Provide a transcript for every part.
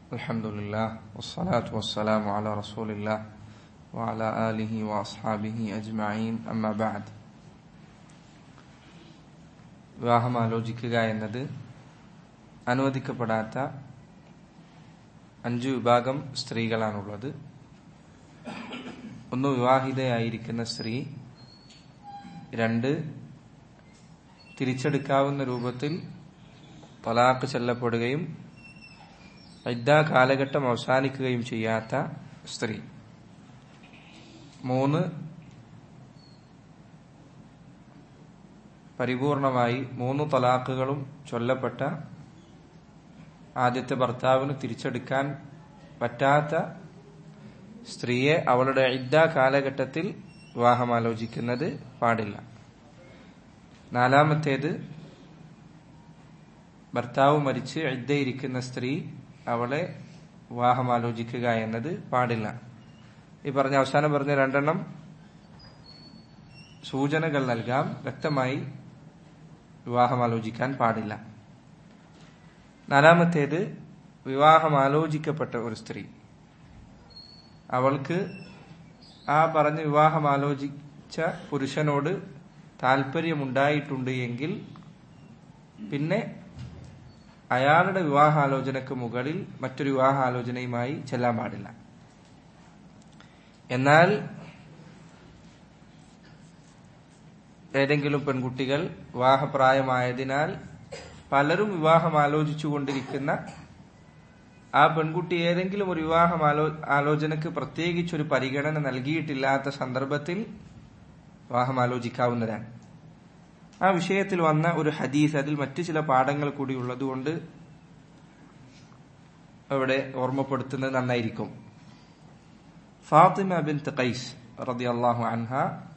الحمد لله والصلاة والسلام على رسول الله وعلى آله وأصحابه أجمعين أما بعد വിവാഹം ആലോചിക്കുക എന്നത് അനുവദിക്കപ്പെടാത്ത അഞ്ചു വിഭാഗം സ്ത്രീകളാണുള്ളത് ഒന്ന് വിവാഹിതയായിരിക്കുന്ന സ്ത്രീ രണ്ട് തിരിച്ചെടുക്കാവുന്ന രൂപത്തിൽ തലാഖ് ചെല്ലപ്പെടുകയും ഇദ്ദ കാലഘട്ടം അവസാനിക്കുകയും ചെയ്യാത്ത സ്ത്രീ മൂന്ന് പരിപൂർണമായി മൂന്ന് തലാഖുകളും ചൊല്ലപ്പെട്ട ആദ്യത്തെ ഭർത്താവിന് തിരിച്ചെടുക്കാൻ പറ്റാത്ത സ്ത്രീയെ അവളുടെ ഇദ്ദ കാലഘട്ടത്തിൽ വിവാഹം ആലോചിക്കുന്നത് പാടില്ല നാലാമത്തേത് ഭർത്താവ് മരിച്ച് ഇദ്ദയിരിക്കുന്ന സ്ത്രീ അവളെ വിവാഹം ആലോചിക്കുക എന്നത് പാടില്ല ഈ പറഞ്ഞ അവസാനം പറഞ്ഞ രണ്ടെണ്ണം സൂചനകൾ നൽകാം വ്യക്തമായി വിവാഹം ആലോചിക്കാൻ പാടില്ല നാലാമത്തേത് വിവാഹം ആലോചിക്കപ്പെട്ട ഒരു സ്ത്രീ അവൾക്ക് ആ പറഞ്ഞ വിവാഹം ആലോചിച്ച പുരുഷനോട് താല്പര്യമുണ്ടായിട്ടുണ്ട് എങ്കിൽ പിന്നെ അയാളുടെ വിവാഹാലോചനക്ക് മുകളിൽ മറ്റൊരു വിവാഹാലോചനയുമായി ചെല്ലാൻ പാടില്ല എന്നാൽ ഏതെങ്കിലും പെൺകുട്ടികൾ വിവാഹപ്രായമായതിനാൽ പലരും വിവാഹം ആലോചിച്ചുകൊണ്ടിരിക്കുന്ന ആ പെൺകുട്ടി ഏതെങ്കിലും ഒരു വിവാഹം ആലോ ആലോചനക്ക് പ്രത്യേകിച്ച് ഒരു പരിഗണന നൽകിയിട്ടില്ലാത്ത സന്ദർഭത്തിൽ വിവാഹം ആലോചിക്കാവുന്നതാണ് ആ വിഷയത്തിൽ വന്ന ഒരു ഹദീസ് അതിൽ മറ്റു ചില പാഠങ്ങൾ കൂടി ഉള്ളതുകൊണ്ട് അവിടെ ഓർമ്മപ്പെടുത്തുന്നത് നന്നായിരിക്കും ഫാത്തിമ ബിൻ ഖൈസ് റളിയല്ലാഹു അൻഹ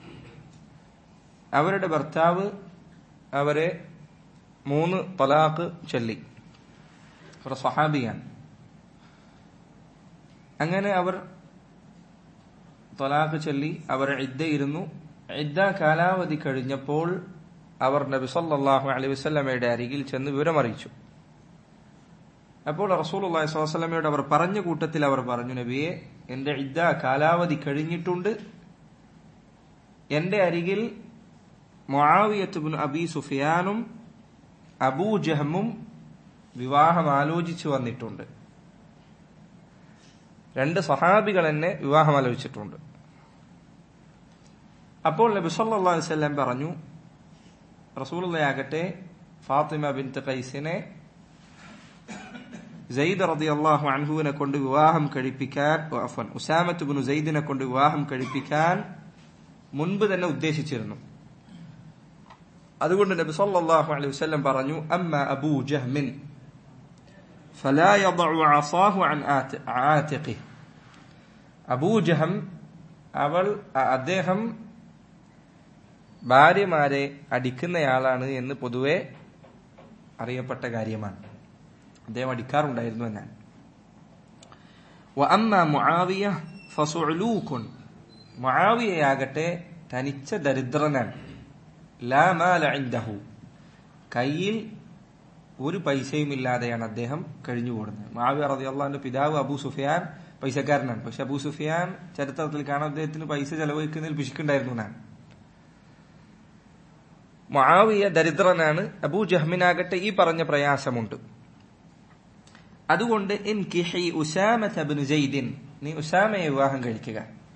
അവരുടെ ഭർത്താവ് അവരെ മൂന്ന് തലാഖ് ചൊല്ലി അവർ സഹാബിയാണ് അങ്ങനെ അവർ തലാഖ് ചൊല്ലി അവർ ഇദ്ദയിരുന്നു ഇദ്ദ കാലാവധി കഴിഞ്ഞപ്പോൾ അവർ നബി സല്ലല്ലാഹു അലൈഹി വസല്ലമയുടെ അരികിൽ ചെന്ന് വിവരമറിയിച്ചു അപ്പോൾ റസൂൽ അള്ളാഹി സ്വലമയോട് അവർ പറഞ്ഞ കൂട്ടത്തിൽ അവർ പറഞ്ഞു നബിയെ എന്റെ ഇദ്ദ കാലാവധി കഴിഞ്ഞിട്ടുണ്ട് എന്റെ അരികിൽ മുആവിയത്തുബിൻ അബി സുഫിയാനും അബൂ ജഹമും വിവാഹം ആലോചിച്ചു വന്നിട്ടുണ്ട് രണ്ട് സഹാബികൾ എന്നെ വിവാഹം ആലോചിച്ചിട്ടുണ്ട് അപ്പോൾ നബി സല്ലല്ലാഹു അലൈഹി വസല്ലം പറഞ്ഞു റസൂലുള്ളയാകട്ടെ ഫാത്തിമ ബിൻത്ത് ഖൈസിനെ സെയ്ദ് റളിയല്ലാഹു അൻഹുവിനെ കൊണ്ട് വിവാഹം കഴിപ്പിക്കാൻ അഫൻ ഉസാമത്ത് ബിൻ സെയ്ദിനെ കൊണ്ട് വിവാഹം കഴിപ്പിക്കാൻ മുൻപ് തന്നെ ഉദ്ദേശിച്ചിരുന്നു അതുകൊണ്ട് നബി സല്ലല്ലാഹു അലൈഹി വസല്ലം പറഞ്ഞു അമ്മ അബൂ ജഹ്മിൻ فلا يضع عصاه عن عاتقه അബൂ ജഹം അവൾ അദ്ദേഹം ഭാര്യമാരെ അടിക്കുന്നയാളാണ് എന്ന് പൊതുവെ അറിയപ്പെട്ട കാര്യമാണ് അദ്ദേഹം അടിക്കാറുണ്ടായിരുന്നു എന്നാണ് മുആവിയയാകട്ടെ തനിച്ച ദരിദ്രനാണ് കയ്യിൽ ഒരു പൈസയും ഇല്ലാതെയാണ് അദ്ദേഹം കഴിഞ്ഞുകൂടുന്നത് മാവിയ റതി അള്ളാന്റെ പിതാവ് അബൂ സുഫിയാൻ പൈസക്കാരനാണ് പക്ഷെ അബൂ സുഫിയാൻ ചരിത്രത്തിൽ കാണാൻ അദ്ദേഹത്തിന് പൈസ ചെലവഴിക്കുന്നതിൽ പിശുക്കുണ്ടായിരുന്നു എന്നാണ് മാവിയ ദരിദ്രനാണ് അബൂ ജഹ്മിനാകട്ടെ ഈ പറഞ്ഞ പ്രയാസമുണ്ട് അതുകൊണ്ട് നീ ഉസാമയെ വിവാഹം കഴിക്കുക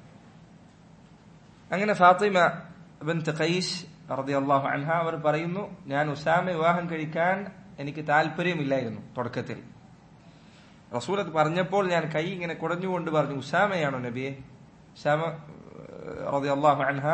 അങ്ങനെ ഫാത്തിമ ഖൈസ് റളിയല്ലാഹു അൻഹ അവർ പറയുന്നു ഞാൻ ഉസാമ വിവാഹം കഴിക്കാൻ എനിക്ക് താല്പര്യമില്ലായിരുന്നു തുടക്കത്തിൽ റസൂലത്ത് പറഞ്ഞപ്പോൾ ഞാൻ കൈ ഇങ്ങനെ കുടഞ്ഞുകൊണ്ട് പറഞ്ഞു ഉസാമയാണോ നബിയെ ഉസാമ റളിയല്ലാഹു അൻഹ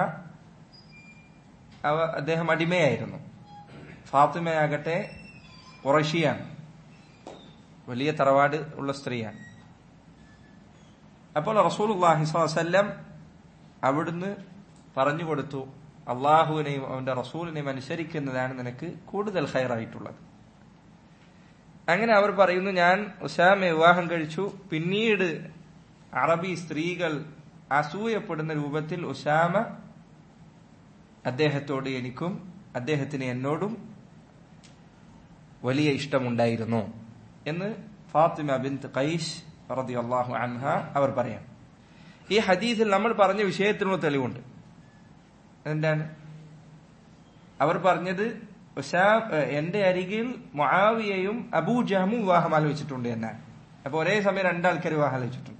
അവ അദ്ദേഹം അടിമയായിരുന്നു ഫാത്തിമയാകട്ടെ കുറഷിയാണ് വലിയ തറവാട് ഉള്ള സ്ത്രീയാണ് അപ്പോൾ റസൂലുള്ളാഹി സ്വല്ലം അവിടുന്ന് പറഞ്ഞു കൊടുത്തു അള്ളാഹുവിനെയും അവന്റെ റസൂലിനെയും അനുസരിക്കുന്നതാണ് നിനക്ക് കൂടുതൽ ഹയറായിട്ടുള്ളത് അങ്ങനെ അവർ പറയുന്നു ഞാൻ ഉസാമെ വിവാഹം കഴിച്ചു പിന്നീട് അറബി സ്ത്രീകൾ അസൂയപ്പെടുന്ന രൂപത്തിൽ ഉസാമ അദ്ദേഹത്തോട് എനിക്കും അദ്ദേഹത്തിന് എന്നോടും വലിയ ഇഷ്ടമുണ്ടായിരുന്നു എന്ന് ഫാത്തിമ ബിന്ത് ഖൈസ് റളിയല്ലാഹു അൻഹ അവർ പറയാം ഈ ഹദീസിൽ നമ്മൾ പറഞ്ഞ വിഷയത്തിനുള്ള തെളിവുണ്ട് എന്താണ് അവർ പറഞ്ഞത് ഉസാ- ഏഹ് എന്റെ അരികിൽ മുആവിയയും അബൂ ജഹമും വിവാഹം ആലോചിച്ചിട്ടുണ്ട് എന്നാണ് അപ്പൊ ഒരേ സമയം രണ്ടാൾക്കാർ വിവാഹം ആലോചിച്ചിട്ടുണ്ട്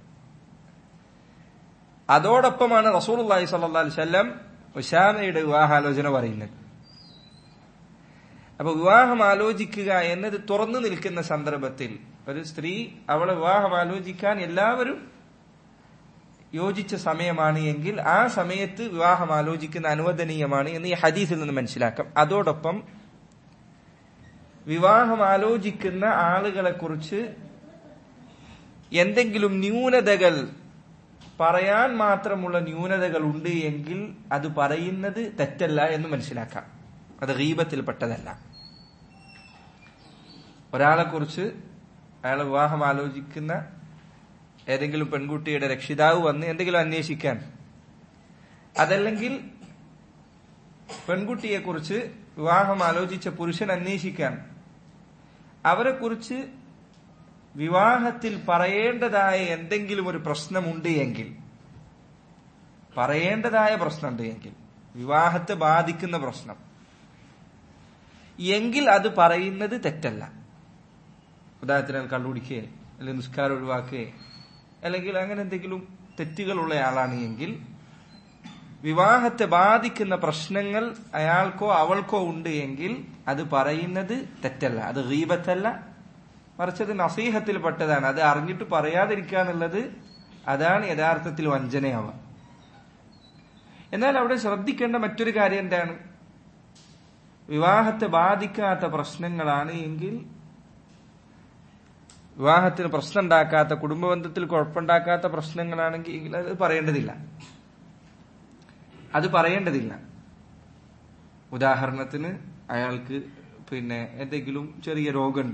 അതോടൊപ്പമാണ് റസൂലുള്ളാഹി സ്വല്ലല്ലാഹു അലൈഹി വസല്ലം ഉസാമയുടെ വിവാഹാലോചന പറയുന്നത് അപ്പൊ വിവാഹം ആലോചിക്കുക എന്നത് തുറന്നു നിൽക്കുന്ന സന്ദർഭത്തിൽ ഒരു സ്ത്രീ അവളെ വിവാഹം ആലോചിക്കാൻ എല്ലാവരും യോജിച്ച സമയമാണ് എങ്കിൽ ആ സമയത്ത് വിവാഹം ആലോചിക്കുന്ന അനുവദനീയമാണ് എന്ന് ഈ ഹദീസിൽ നിന്ന് മനസ്സിലാക്കാം അതോടൊപ്പം വിവാഹം ആലോചിക്കുന്ന ആളുകളെ കുറിച്ച് എന്തെങ്കിലും ന്യൂനതകൾ പറയാൻ മാത്രമുള്ള ന്യൂനതകൾ ഉണ്ട് എങ്കിൽ അത് പറയുന്നത് തെറ്റല്ല എന്ന് മനസ്സിലാക്കാം അത് ഗീബത്തിൽപ്പെട്ടതല്ല ഒരാളെ കുറിച്ച് അയാൾ വിവാഹം ആലോചിക്കുന്ന ഏതെങ്കിലും പെൺകുട്ടിയുടെ രക്ഷിതാവ് വന്ന് എന്തെങ്കിലും അന്വേഷിക്കാൻ അതല്ലെങ്കിൽ പെൺകുട്ടിയെ കുറിച്ച് വിവാഹം ആലോചിച്ച പുരുഷൻ അന്വേഷിക്കാൻ അവരെ കുറിച്ച് വിവാഹത്തിൽ പറയേണ്ടതായ എന്തെങ്കിലും ഒരു പ്രശ്നമുണ്ട് എങ്കിൽ പറയേണ്ടതായ പ്രശ്നമുണ്ട് എങ്കിൽ വിവാഹത്തെ ബാധിക്കുന്ന പ്രശ്നം എങ്കിൽ അത് പറയുന്നത് തെറ്റല്ല ഉദാഹരണത്തിന് അയാൾ കള്ളുപിടിക്കുകയെ അല്ലെങ്കിൽ നിസ്കാരം ഒഴിവാക്കുകയെ അല്ലെങ്കിൽ അങ്ങനെ എന്തെങ്കിലും തെറ്റുകളുള്ള ആളാണ് എങ്കിൽ വിവാഹത്തെ ബാധിക്കുന്ന പ്രശ്നങ്ങൾ അയാൾക്കോ അവൾക്കോ ഉണ്ട് എങ്കിൽ അത് പറയുന്നത് തെറ്റല്ല അത് ഗീബത്തല്ല മറിച്ച് അത് നസീഹത്തിൽപ്പെട്ടതാണ് അത് അറിഞ്ഞിട്ട് പറയാതിരിക്കുക എന്നുള്ളത് അതാണ് യഥാർത്ഥത്തിൽ വഞ്ചനയാവുക എന്നാൽ അവിടെ ശ്രദ്ധിക്കേണ്ട മറ്റൊരു കാര്യം എന്താണ് വിവാഹത്തെ ബാധിക്കാത്ത പ്രശ്നങ്ങളാണ് എങ്കിൽ വിവാഹത്തിന് പ്രശ്നം ഉണ്ടാക്കാത്ത കുടുംബബന്ധത്തിൽ കുഴപ്പമുണ്ടാക്കാത്ത പ്രശ്നങ്ങളാണെങ്കിൽ അത് പറയേണ്ടതില്ല അത് പറയേണ്ടതില്ല ഉദാഹരണത്തിന് അയാൾക്ക് പിന്നെ എന്തെങ്കിലും ചെറിയ രോഗമുണ്ട്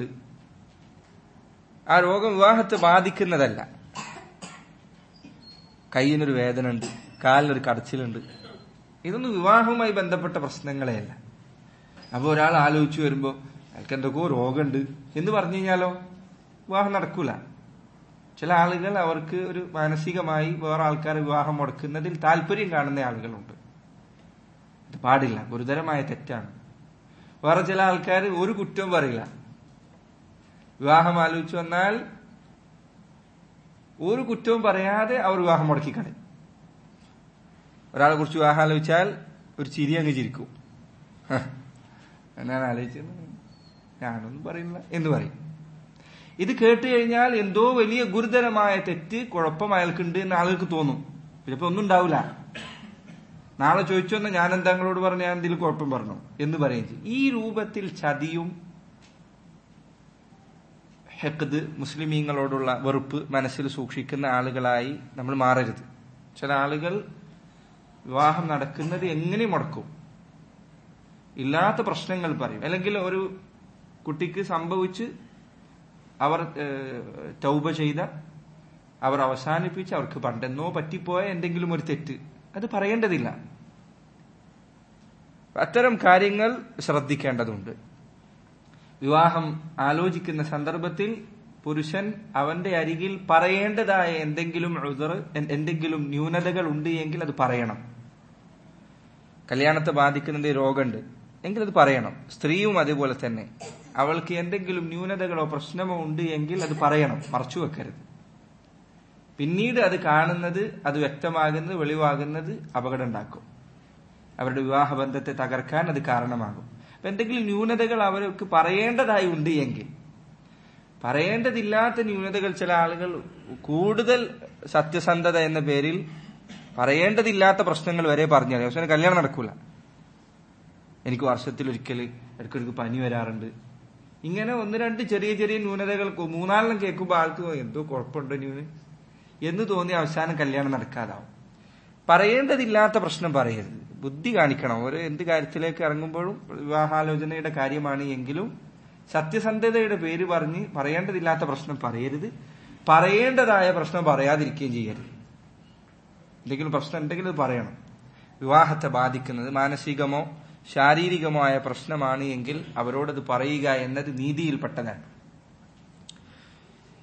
ആ രോഗം വിവാഹത്തെ ബാധിക്കുന്നതല്ല കയ്യിനൊരു വേദന ഉണ്ട് കാലിനൊരു കടച്ചിലുണ്ട് ഇതൊന്നും വിവാഹവുമായി ബന്ധപ്പെട്ട പ്രശ്നങ്ങളെയല്ല അപ്പൊ ഒരാൾ ആലോചിച്ചു വരുമ്പോ അയാൾക്ക് എന്തൊക്കെയോ രോഗമുണ്ട് എന്ന് പറഞ്ഞു കഴിഞ്ഞാലോ വിവാഹം നടക്കൂല ചില ആളുകൾ അവർക്ക് ഒരു മാനസികമായി വേറെ ആൾക്കാരെ വിവാഹം മുടക്കുന്നതിൽ താല്പര്യം കാണുന്ന ആളുകളുണ്ട് ഇത് പാടില്ല ഗുരുതരമായ തെറ്റാണ് വേറെ ചില ആൾക്കാർ ഒരു കുറ്റവും പറയില്ല വിവാഹം ആലോചിച്ചു വന്നാൽ ഒരു കുറ്റവും പറയാതെ അവർ വിവാഹം മുടക്കിക്കളയും ഒരാളെ കുറിച്ച് വിവാഹം ആലോചിച്ചാൽ ഒരു ചിരി അങ്ങ് ചിരിക്കും ഹ, ഞാൻ ആലോചിച്ചത് ഞാനൊന്നും പറയുന്നില്ല എന്ന് പറയും ഇത് കേട്ട് കഴിഞ്ഞാൽ എന്തോ വലിയ ഗുരുതരമായ തെറ്റ് കുഴപ്പം അയാൾക്കുണ്ട് എന്ന് ആളുകൾക്ക് തോന്നും ചിലപ്പോ ഒന്നും ഉണ്ടാവില്ല നാളെ ചോദിച്ചു വന്ന ഞാൻ എന്താ നിങ്ങളോട് പറഞ്ഞ ഞാൻ എന്തെങ്കിലും കുഴപ്പം പറഞ്ഞു എന്ന് പറയും ചെയ്യും ഈ രൂപത്തിൽ ചതിയും ഹെക്കത് മുസ്ലിമീങ്ങളോടുള്ള വെറുപ്പ് മനസ്സിൽ സൂക്ഷിക്കുന്ന ആളുകളായി നമ്മൾ മാറരുത് ചില ആളുകൾ വിവാഹം നടക്കുന്നത് എങ്ങനെ മുടക്കും ഇല്ലാത്ത പ്രശ്നങ്ങൾ പറയും അല്ലെങ്കിൽ ഒരു കുട്ടിക്ക് സംഭവിച്ച് അവർ ഏഹ്, തൗബ ചെയ്ത അവർ അവസാനിപ്പിച്ച് അവർക്ക് പണ്ടെന്നോ പറ്റിപ്പോയ എന്തെങ്കിലും ഒരു തെറ്റ് അത് പറയേണ്ടതില്ല അത്തരം കാര്യങ്ങൾ ശ്രദ്ധിക്കേണ്ടതുണ്ട് വിവാഹം ആലോചിക്കുന്ന സന്ദർഭത്തിൽ പുരുഷൻ അവന്റെ അരികിൽ പറയേണ്ടതായ എന്തെങ്കിലും ഉദർ എന്തെങ്കിലും ന്യൂനതകൾ ഉണ്ട് എങ്കിൽ അത് പറയണം കല്യാണത്തെ ബാധിക്കുന്ന രോഗമുണ്ട് എങ്കിൽ അത് പറയണം സ്ത്രീയും അതുപോലെ തന്നെ അവൾക്ക് എന്തെങ്കിലും ന്യൂനതകളോ പ്രശ്നമോ ഉണ്ട് എങ്കിൽ അത് പറയണം മറച്ചു വെക്കരുത് പിന്നീട് അത് കാണുന്നത് അത് വ്യക്തമാകുന്നത് വെളിവാകുന്നത് അപകടം ഉണ്ടാക്കും അവരുടെ വിവാഹബന്ധത്തെ തകർക്കാൻ അത് കാരണമാകും അപ്പൊ എന്തെങ്കിലും ന്യൂനതകൾ അവർക്ക് പറയേണ്ടതായി ഉണ്ട് എങ്കിൽ പറയേണ്ടതില്ലാത്ത ന്യൂനതകൾ ചില ആളുകൾ കൂടുതൽ സത്യസന്ധത എന്ന പേരിൽ പറയേണ്ടതില്ലാത്ത പ്രശ്നങ്ങൾ വരെ പറഞ്ഞു തരും അവസാനം കല്യാണം നടക്കൂല എനിക്ക് വർഷത്തിൽ ഒരിക്കൽ ഇടയ്ക്കിടയ്ക്ക് പനി വരാറുണ്ട് ഇങ്ങനെ ഒന്ന് രണ്ട് ചെറിയ ചെറിയ ന്യൂനതകൾ കു- മൂന്നാലെണ്ണം കേൾക്കുമ്പോൾ ആൾക്ക് തോന്നും, എന്തോ കുഴപ്പമുണ്ടോ ന്യൂന് എന്ന് തോന്നി അവസാനം കല്യാണം നടക്കാതാവും പറയേണ്ടതില്ലാത്ത പ്രശ്നം പറയരുത് ബുദ്ധി കാണിക്കണം ഒരു എന്ത് കാര്യത്തിലേക്ക് ഇറങ്ങുമ്പോഴും വിവാഹാലോചനയുടെ കാര്യമാണ് എങ്കിലും സത്യസന്ധതയുടെ പേര് പറഞ്ഞ് പറയേണ്ടതില്ലാത്ത പ്രശ്നം പറയരുത് പറയേണ്ടതായ പ്രശ്നം പറയാതിരിക്കുകയും ചെയ്യരുത് എന്തെങ്കിലും പ്രശ്നം ഉണ്ടെങ്കിൽ അത് പറയണം വിവാഹത്തെ ബാധിക്കുന്നത് മാനസികമോ ശാരീരികമോ ആയ പ്രശ്നമാണ് എങ്കിൽ അവരോടത് പറയുക എന്നത് നീതിയിൽപ്പെട്ടതാണ്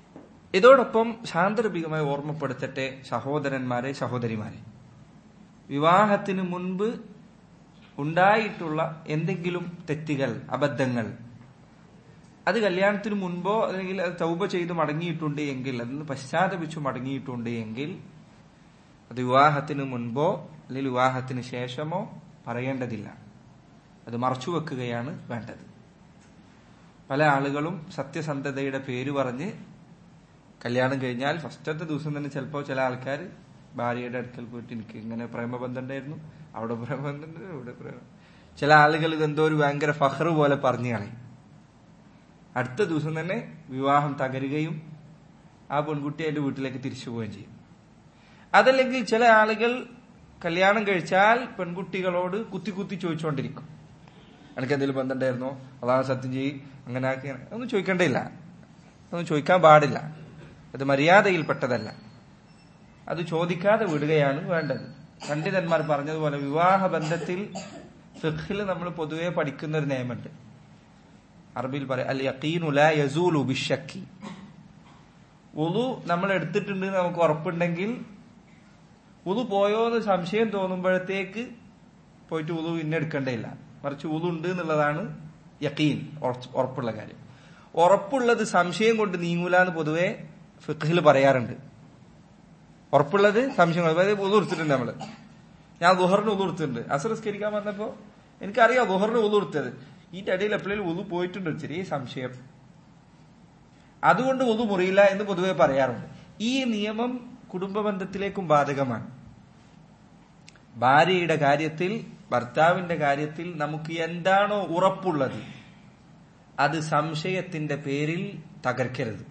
ഇതോടൊപ്പം സാന്ദർഭികമായി ഓർമ്മപ്പെടുത്തട്ടെ സഹോദരന്മാരെ സഹോദരിമാരെ വിവാഹത്തിന് മുൻപ് ഉണ്ടായിട്ടുള്ള എന്തെങ്കിലും തെറ്റുകൾ അബദ്ധങ്ങൾ അത് കല്യാണത്തിന് മുൻപോ അല്ലെങ്കിൽ അത് തൗബ ചെയ്ത് മടങ്ങിയിട്ടുണ്ട് എങ്കിൽ അതിന് പശ്ചാത്തപിച്ചു മടങ്ങിയിട്ടുണ്ട് എങ്കിൽ അത് വിവാഹത്തിന് മുൻപോ അല്ലെങ്കിൽ വിവാഹത്തിന് ശേഷമോ പറയേണ്ടതില്ല അത് മറച്ചു വെക്കുകയാണ് വേണ്ടത് പല ആളുകളും സത്യസന്ധതയുടെ പേര് പറഞ്ഞ് കല്യാണം കഴിഞ്ഞാൽ ഫസ്റ്റത്തെ ദിവസം തന്നെ ചിലപ്പോൾ ചില ആൾക്കാർ ഭാര്യയുടെ അടുക്കൽ പോയിട്ട് എനിക്ക് ഇങ്ങനെ പ്രേമബന്ധം ഉണ്ടായിരുന്നു അവിടെ പ്രേമബന്ധം ഉണ്ട്, ഇവിടെ പ്രേമ ചില ആളുകൾ ഇതെന്തോ ഒരു ഭയങ്കര ഫഹ്റ് പോലെ പറഞ്ഞു കളയും അടുത്ത ദിവസം തന്നെ വിവാഹം തകരുകയും ആ പെൺകുട്ടി അതിന്റെ വീട്ടിലേക്ക് തിരിച്ചു പോവുകയും ചെയ്യും അതല്ലെങ്കിൽ ചില ആളുകൾ കല്യാണം കഴിച്ചാൽ പെൺകുട്ടികളോട് കുത്തി കുത്തി ചോദിച്ചുകൊണ്ടിരിക്കും എനിക്ക് എന്തെങ്കിലും ബന്ധമുണ്ടായിരുന്നോ അതാണ് സത്യം ചെയ്യും അങ്ങനെ ആക്കി ഒന്നും ചോദിക്കേണ്ടയില്ല ഒന്നും ചോദിക്കാൻ പാടില്ല അത് മര്യാദയിൽപ്പെട്ടതല്ല അത് ചോദിക്കാതെ വിടുകയാണ് വേണ്ടത് പണ്ഡിതന്മാർ പറഞ്ഞതുപോലെ വിവാഹ ബന്ധത്തിൽ ഫിഖിൽ നമ്മൾ പൊതുവെ പഠിക്കുന്ന ഒരു നിയമമുണ്ട് അറബിയിൽ പറയാം അൽ യഖീനു ലാ യസൂലു ബിശക്കി ഉളു നമ്മൾ എടുത്തിട്ടുണ്ട് എന്ന് നമുക്ക് ഉറപ്പുണ്ടെങ്കിൽ ഉളു പോയോ എന്ന് സംശയം തോന്നുമ്പോഴത്തേക്ക് പോയിട്ട് ഉളു പിന്നെ എടുക്കേണ്ടയില്ല മറിച്ച് ഉളു ഉണ്ട് എന്നുള്ളതാണ് യക്കീൻ ഉറച്ച് ഉറപ്പുള്ള കാര്യം ഉറപ്പുള്ളത് സംശയം കൊണ്ട് നീങ്ങൂല എന്ന് പൊതുവെ ഫിഖിൽ പറയാറുണ്ട് ഉറപ്പുള്ളത് സംശയം കൊണ്ട് അതായത് ഉളു എടുത്തിട്ടുണ്ട് നമ്മള് ഞാൻ ഗുഹറിന് ഉളു എടുത്തിട്ടുണ്ട് അസറസ്കരിക്കാൻ വന്നപ്പോ എനിക്കറിയാം ഗുഹറിന് ഉളു എടുത്തത് ഈ ഇടയിൽ എപ്പോഴും ഉളു പോയിട്ടുണ്ട് ഒരു ചെറിയ സംശയം അതുകൊണ്ട് ഉളു മുറിയില്ല എന്ന് പൊതുവെ പറയാറുണ്ട് ഈ നിയമം കുടുംബ ബന്ധത്തിലേക്കും ബാധകമാണ് ഭാര്യയുടെ കാര്യത്തിൽ ഭർത്താവിന്റെ കാര്യത്തിൽ നമുക്ക് എന്താണോ ഉറപ്പുള്ളത് അത് സംശയത്തിന്റെ പേരിൽ തകർക്കരുത്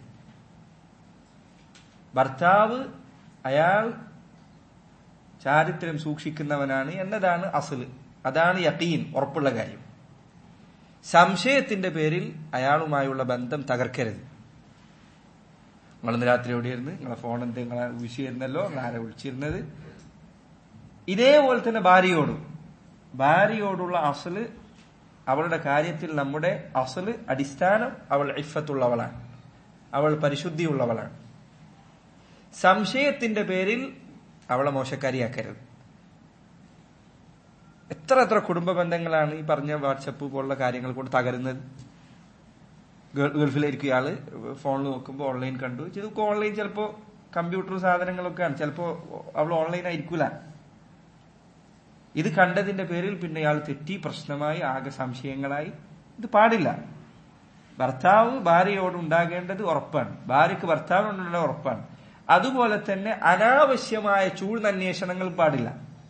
ഭർത്താവ് അയാൾ ചാരിത്രം സൂക്ഷിക്കുന്നവനാണ് എന്നതാണ് അസല് അതാണ് യക്കീൻ ഉറപ്പുള്ള കാര്യം സംശയത്തിന്റെ പേരിൽ അയാളുമായുള്ള ബന്ധം തകർക്കരുത് നിങ്ങളിന്ന് രാത്രി എവിടെയായിരുന്നു നിങ്ങളെ ഫോൺ എന്ത് നിങ്ങളെ വിഷയിരുന്നല്ലോ നിങ്ങൾ ആരെ വിളിച്ചിരുന്നത് ഇതേപോലെ തന്നെ ഭാര്യയോടും ഭാര്യയോടുള്ള അസല് അവളുടെ കാര്യത്തിൽ നമ്മുടെ അസല് അടിസ്ഥാനം അവൾ ഇഫത്തുള്ളവളാണ് അവൾ പരിശുദ്ധിയുള്ളവളാണ് സംശയത്തിന്റെ പേരിൽ അവളെ മോശക്കാരിയാക്കരുത് എത്ര എത്ര കുടുംബ ബന്ധങ്ങളാണ് ഈ പറഞ്ഞ വാട്സപ്പ് പോലുള്ള കാര്യങ്ങൾ കൊണ്ട് തകരുന്നത് ഗൾ- ഗൾഫിലായിരിക്കും ഇയാള് ഫോണിൽ നോക്കുമ്പോൾ ഓൺലൈൻ കണ്ടു ഇതൊക്കെ ഓൺലൈൻ ചിലപ്പോ കമ്പ്യൂട്ടർ സാധനങ്ങളൊക്കെയാണ് ചിലപ്പോ അവൾ ഓൺലൈൻ ആയിരിക്കൂല ഇത് കണ്ടതിന്റെ പേരിൽ പിന്നെ ഇയാൾ തെറ്റി പ്രശ്നമായി ആകെ സംശയങ്ങളായി ഇത് പാടില്ല ഭർത്താവ് ഭാര്യയോട് ഉണ്ടാകേണ്ടത് ഉറപ്പാണ് ഭാര്യക്ക് ഭർത്താവിനോടുള്ള ഉറപ്പാണ് അതുപോലെ തന്നെ അനാവശ്യമായ ചൂഴ്ന്നന്വേഷണങ്ങൾ പാടില്ല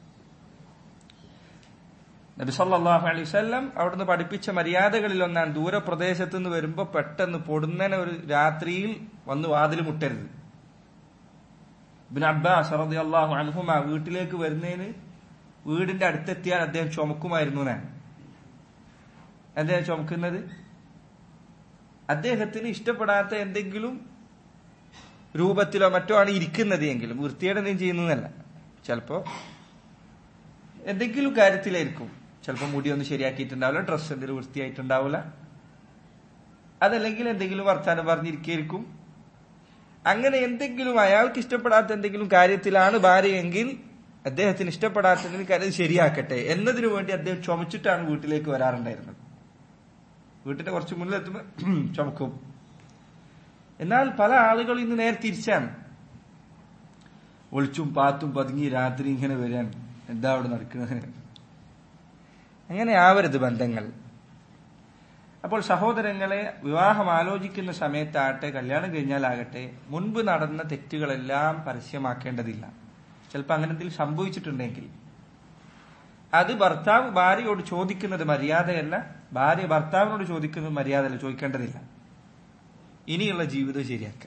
നബി സല്ലല്ലാഹു അലൈഹി വസല്ലം അവിടുന്ന് പഠിപ്പിച്ച മര്യാദകളിൽ ഒന്നാണ് ദൂരപ്രദേശത്ത് നിന്ന് വരുമ്പോ പെട്ടെന്ന് പൊടുന്നനെ ഒരു രാത്രിയിൽ വന്ന് വാതിൽ മുട്ടരുത് ഇബ്നു അബ്ബാസ് റളിയല്ലാഹു അൻഹുമ വീട്ടിലേക്ക് വരുന്നതിന് വീടിന്റെ അടുത്തെത്തിയാൽ അദ്ദേഹം ചുമക്കുമായിരുന്നു എന്നാണ് അദ്ദേഹം ചുമക്കുന്നത് അദ്ദേഹത്തിന് ഇഷ്ടപ്പെടാത്ത എന്തെങ്കിലും രൂപത്തിലോ മറ്റോ ആണ് ഇരിക്കുന്നത് എങ്കിലും വൃത്തിയുടെ എന്തെങ്കിലും ചെയ്യുന്നതല്ല ചിലപ്പോ എന്തെങ്കിലും കാര്യത്തിലായിരിക്കും ചിലപ്പോൾ മുടിയൊന്നും ശരിയാക്കിയിട്ടുണ്ടാവില്ല ഡ്രസ്സ് എന്തെങ്കിലും വൃത്തിയായിട്ടുണ്ടാവില്ല അതല്ലെങ്കിൽ എന്തെങ്കിലും വർത്താനം പറഞ്ഞിരിക്കും അങ്ങനെ എന്തെങ്കിലും അയാൾക്ക് ഇഷ്ടപ്പെടാത്ത എന്തെങ്കിലും കാര്യത്തിലാണ് ഭാര്യയെങ്കിൽ അദ്ദേഹത്തിന് ഇഷ്ടപ്പെടാത്തതിന് കാര്യം ശരിയാക്കട്ടെ എന്നതിനു വേണ്ടി അദ്ദേഹം ചുമച്ചിട്ടാണ് വീട്ടിലേക്ക് വരാറുണ്ടായിരുന്നത് വീട്ടിന്റെ കുറച്ച് മുന്നിലെത്തുമ്പോൾ ചുമക്കും എന്നാൽ പല ആളുകളും ഇന്ന് നേരെ തിരിച്ചാണ് ഒളിച്ചും പാത്തും പതുങ്ങി രാത്രി ഇങ്ങനെ വരികയാണ് എന്താ അവിടെ നടക്കുന്നത് അങ്ങനെ ആവരുത് ബന്ധങ്ങൾ അപ്പോൾ സഹോദരങ്ങളെ വിവാഹം ആലോചിക്കുന്ന സമയത്താകട്ടെ കല്യാണം കഴിഞ്ഞാലാകട്ടെ മുൻപ് നടന്ന തെറ്റുകളെല്ലാം പരസ്യമാക്കേണ്ടതില്ല ചിലപ്പോൾ അങ്ങനെ എന്തെങ്കിലും സംഭവിച്ചിട്ടുണ്ടെങ്കിൽ അത് ഭർത്താവ് ഭാര്യയോട് ചോദിക്കുന്നത് മര്യാദയല്ല ഭാര്യ ഭർത്താവിനോട് ചോദിക്കുന്നത് മര്യാദയല്ല ചോദിക്കേണ്ടതില്ല ഇനിയുള്ള ജീവിതം ശരിയാക്കുക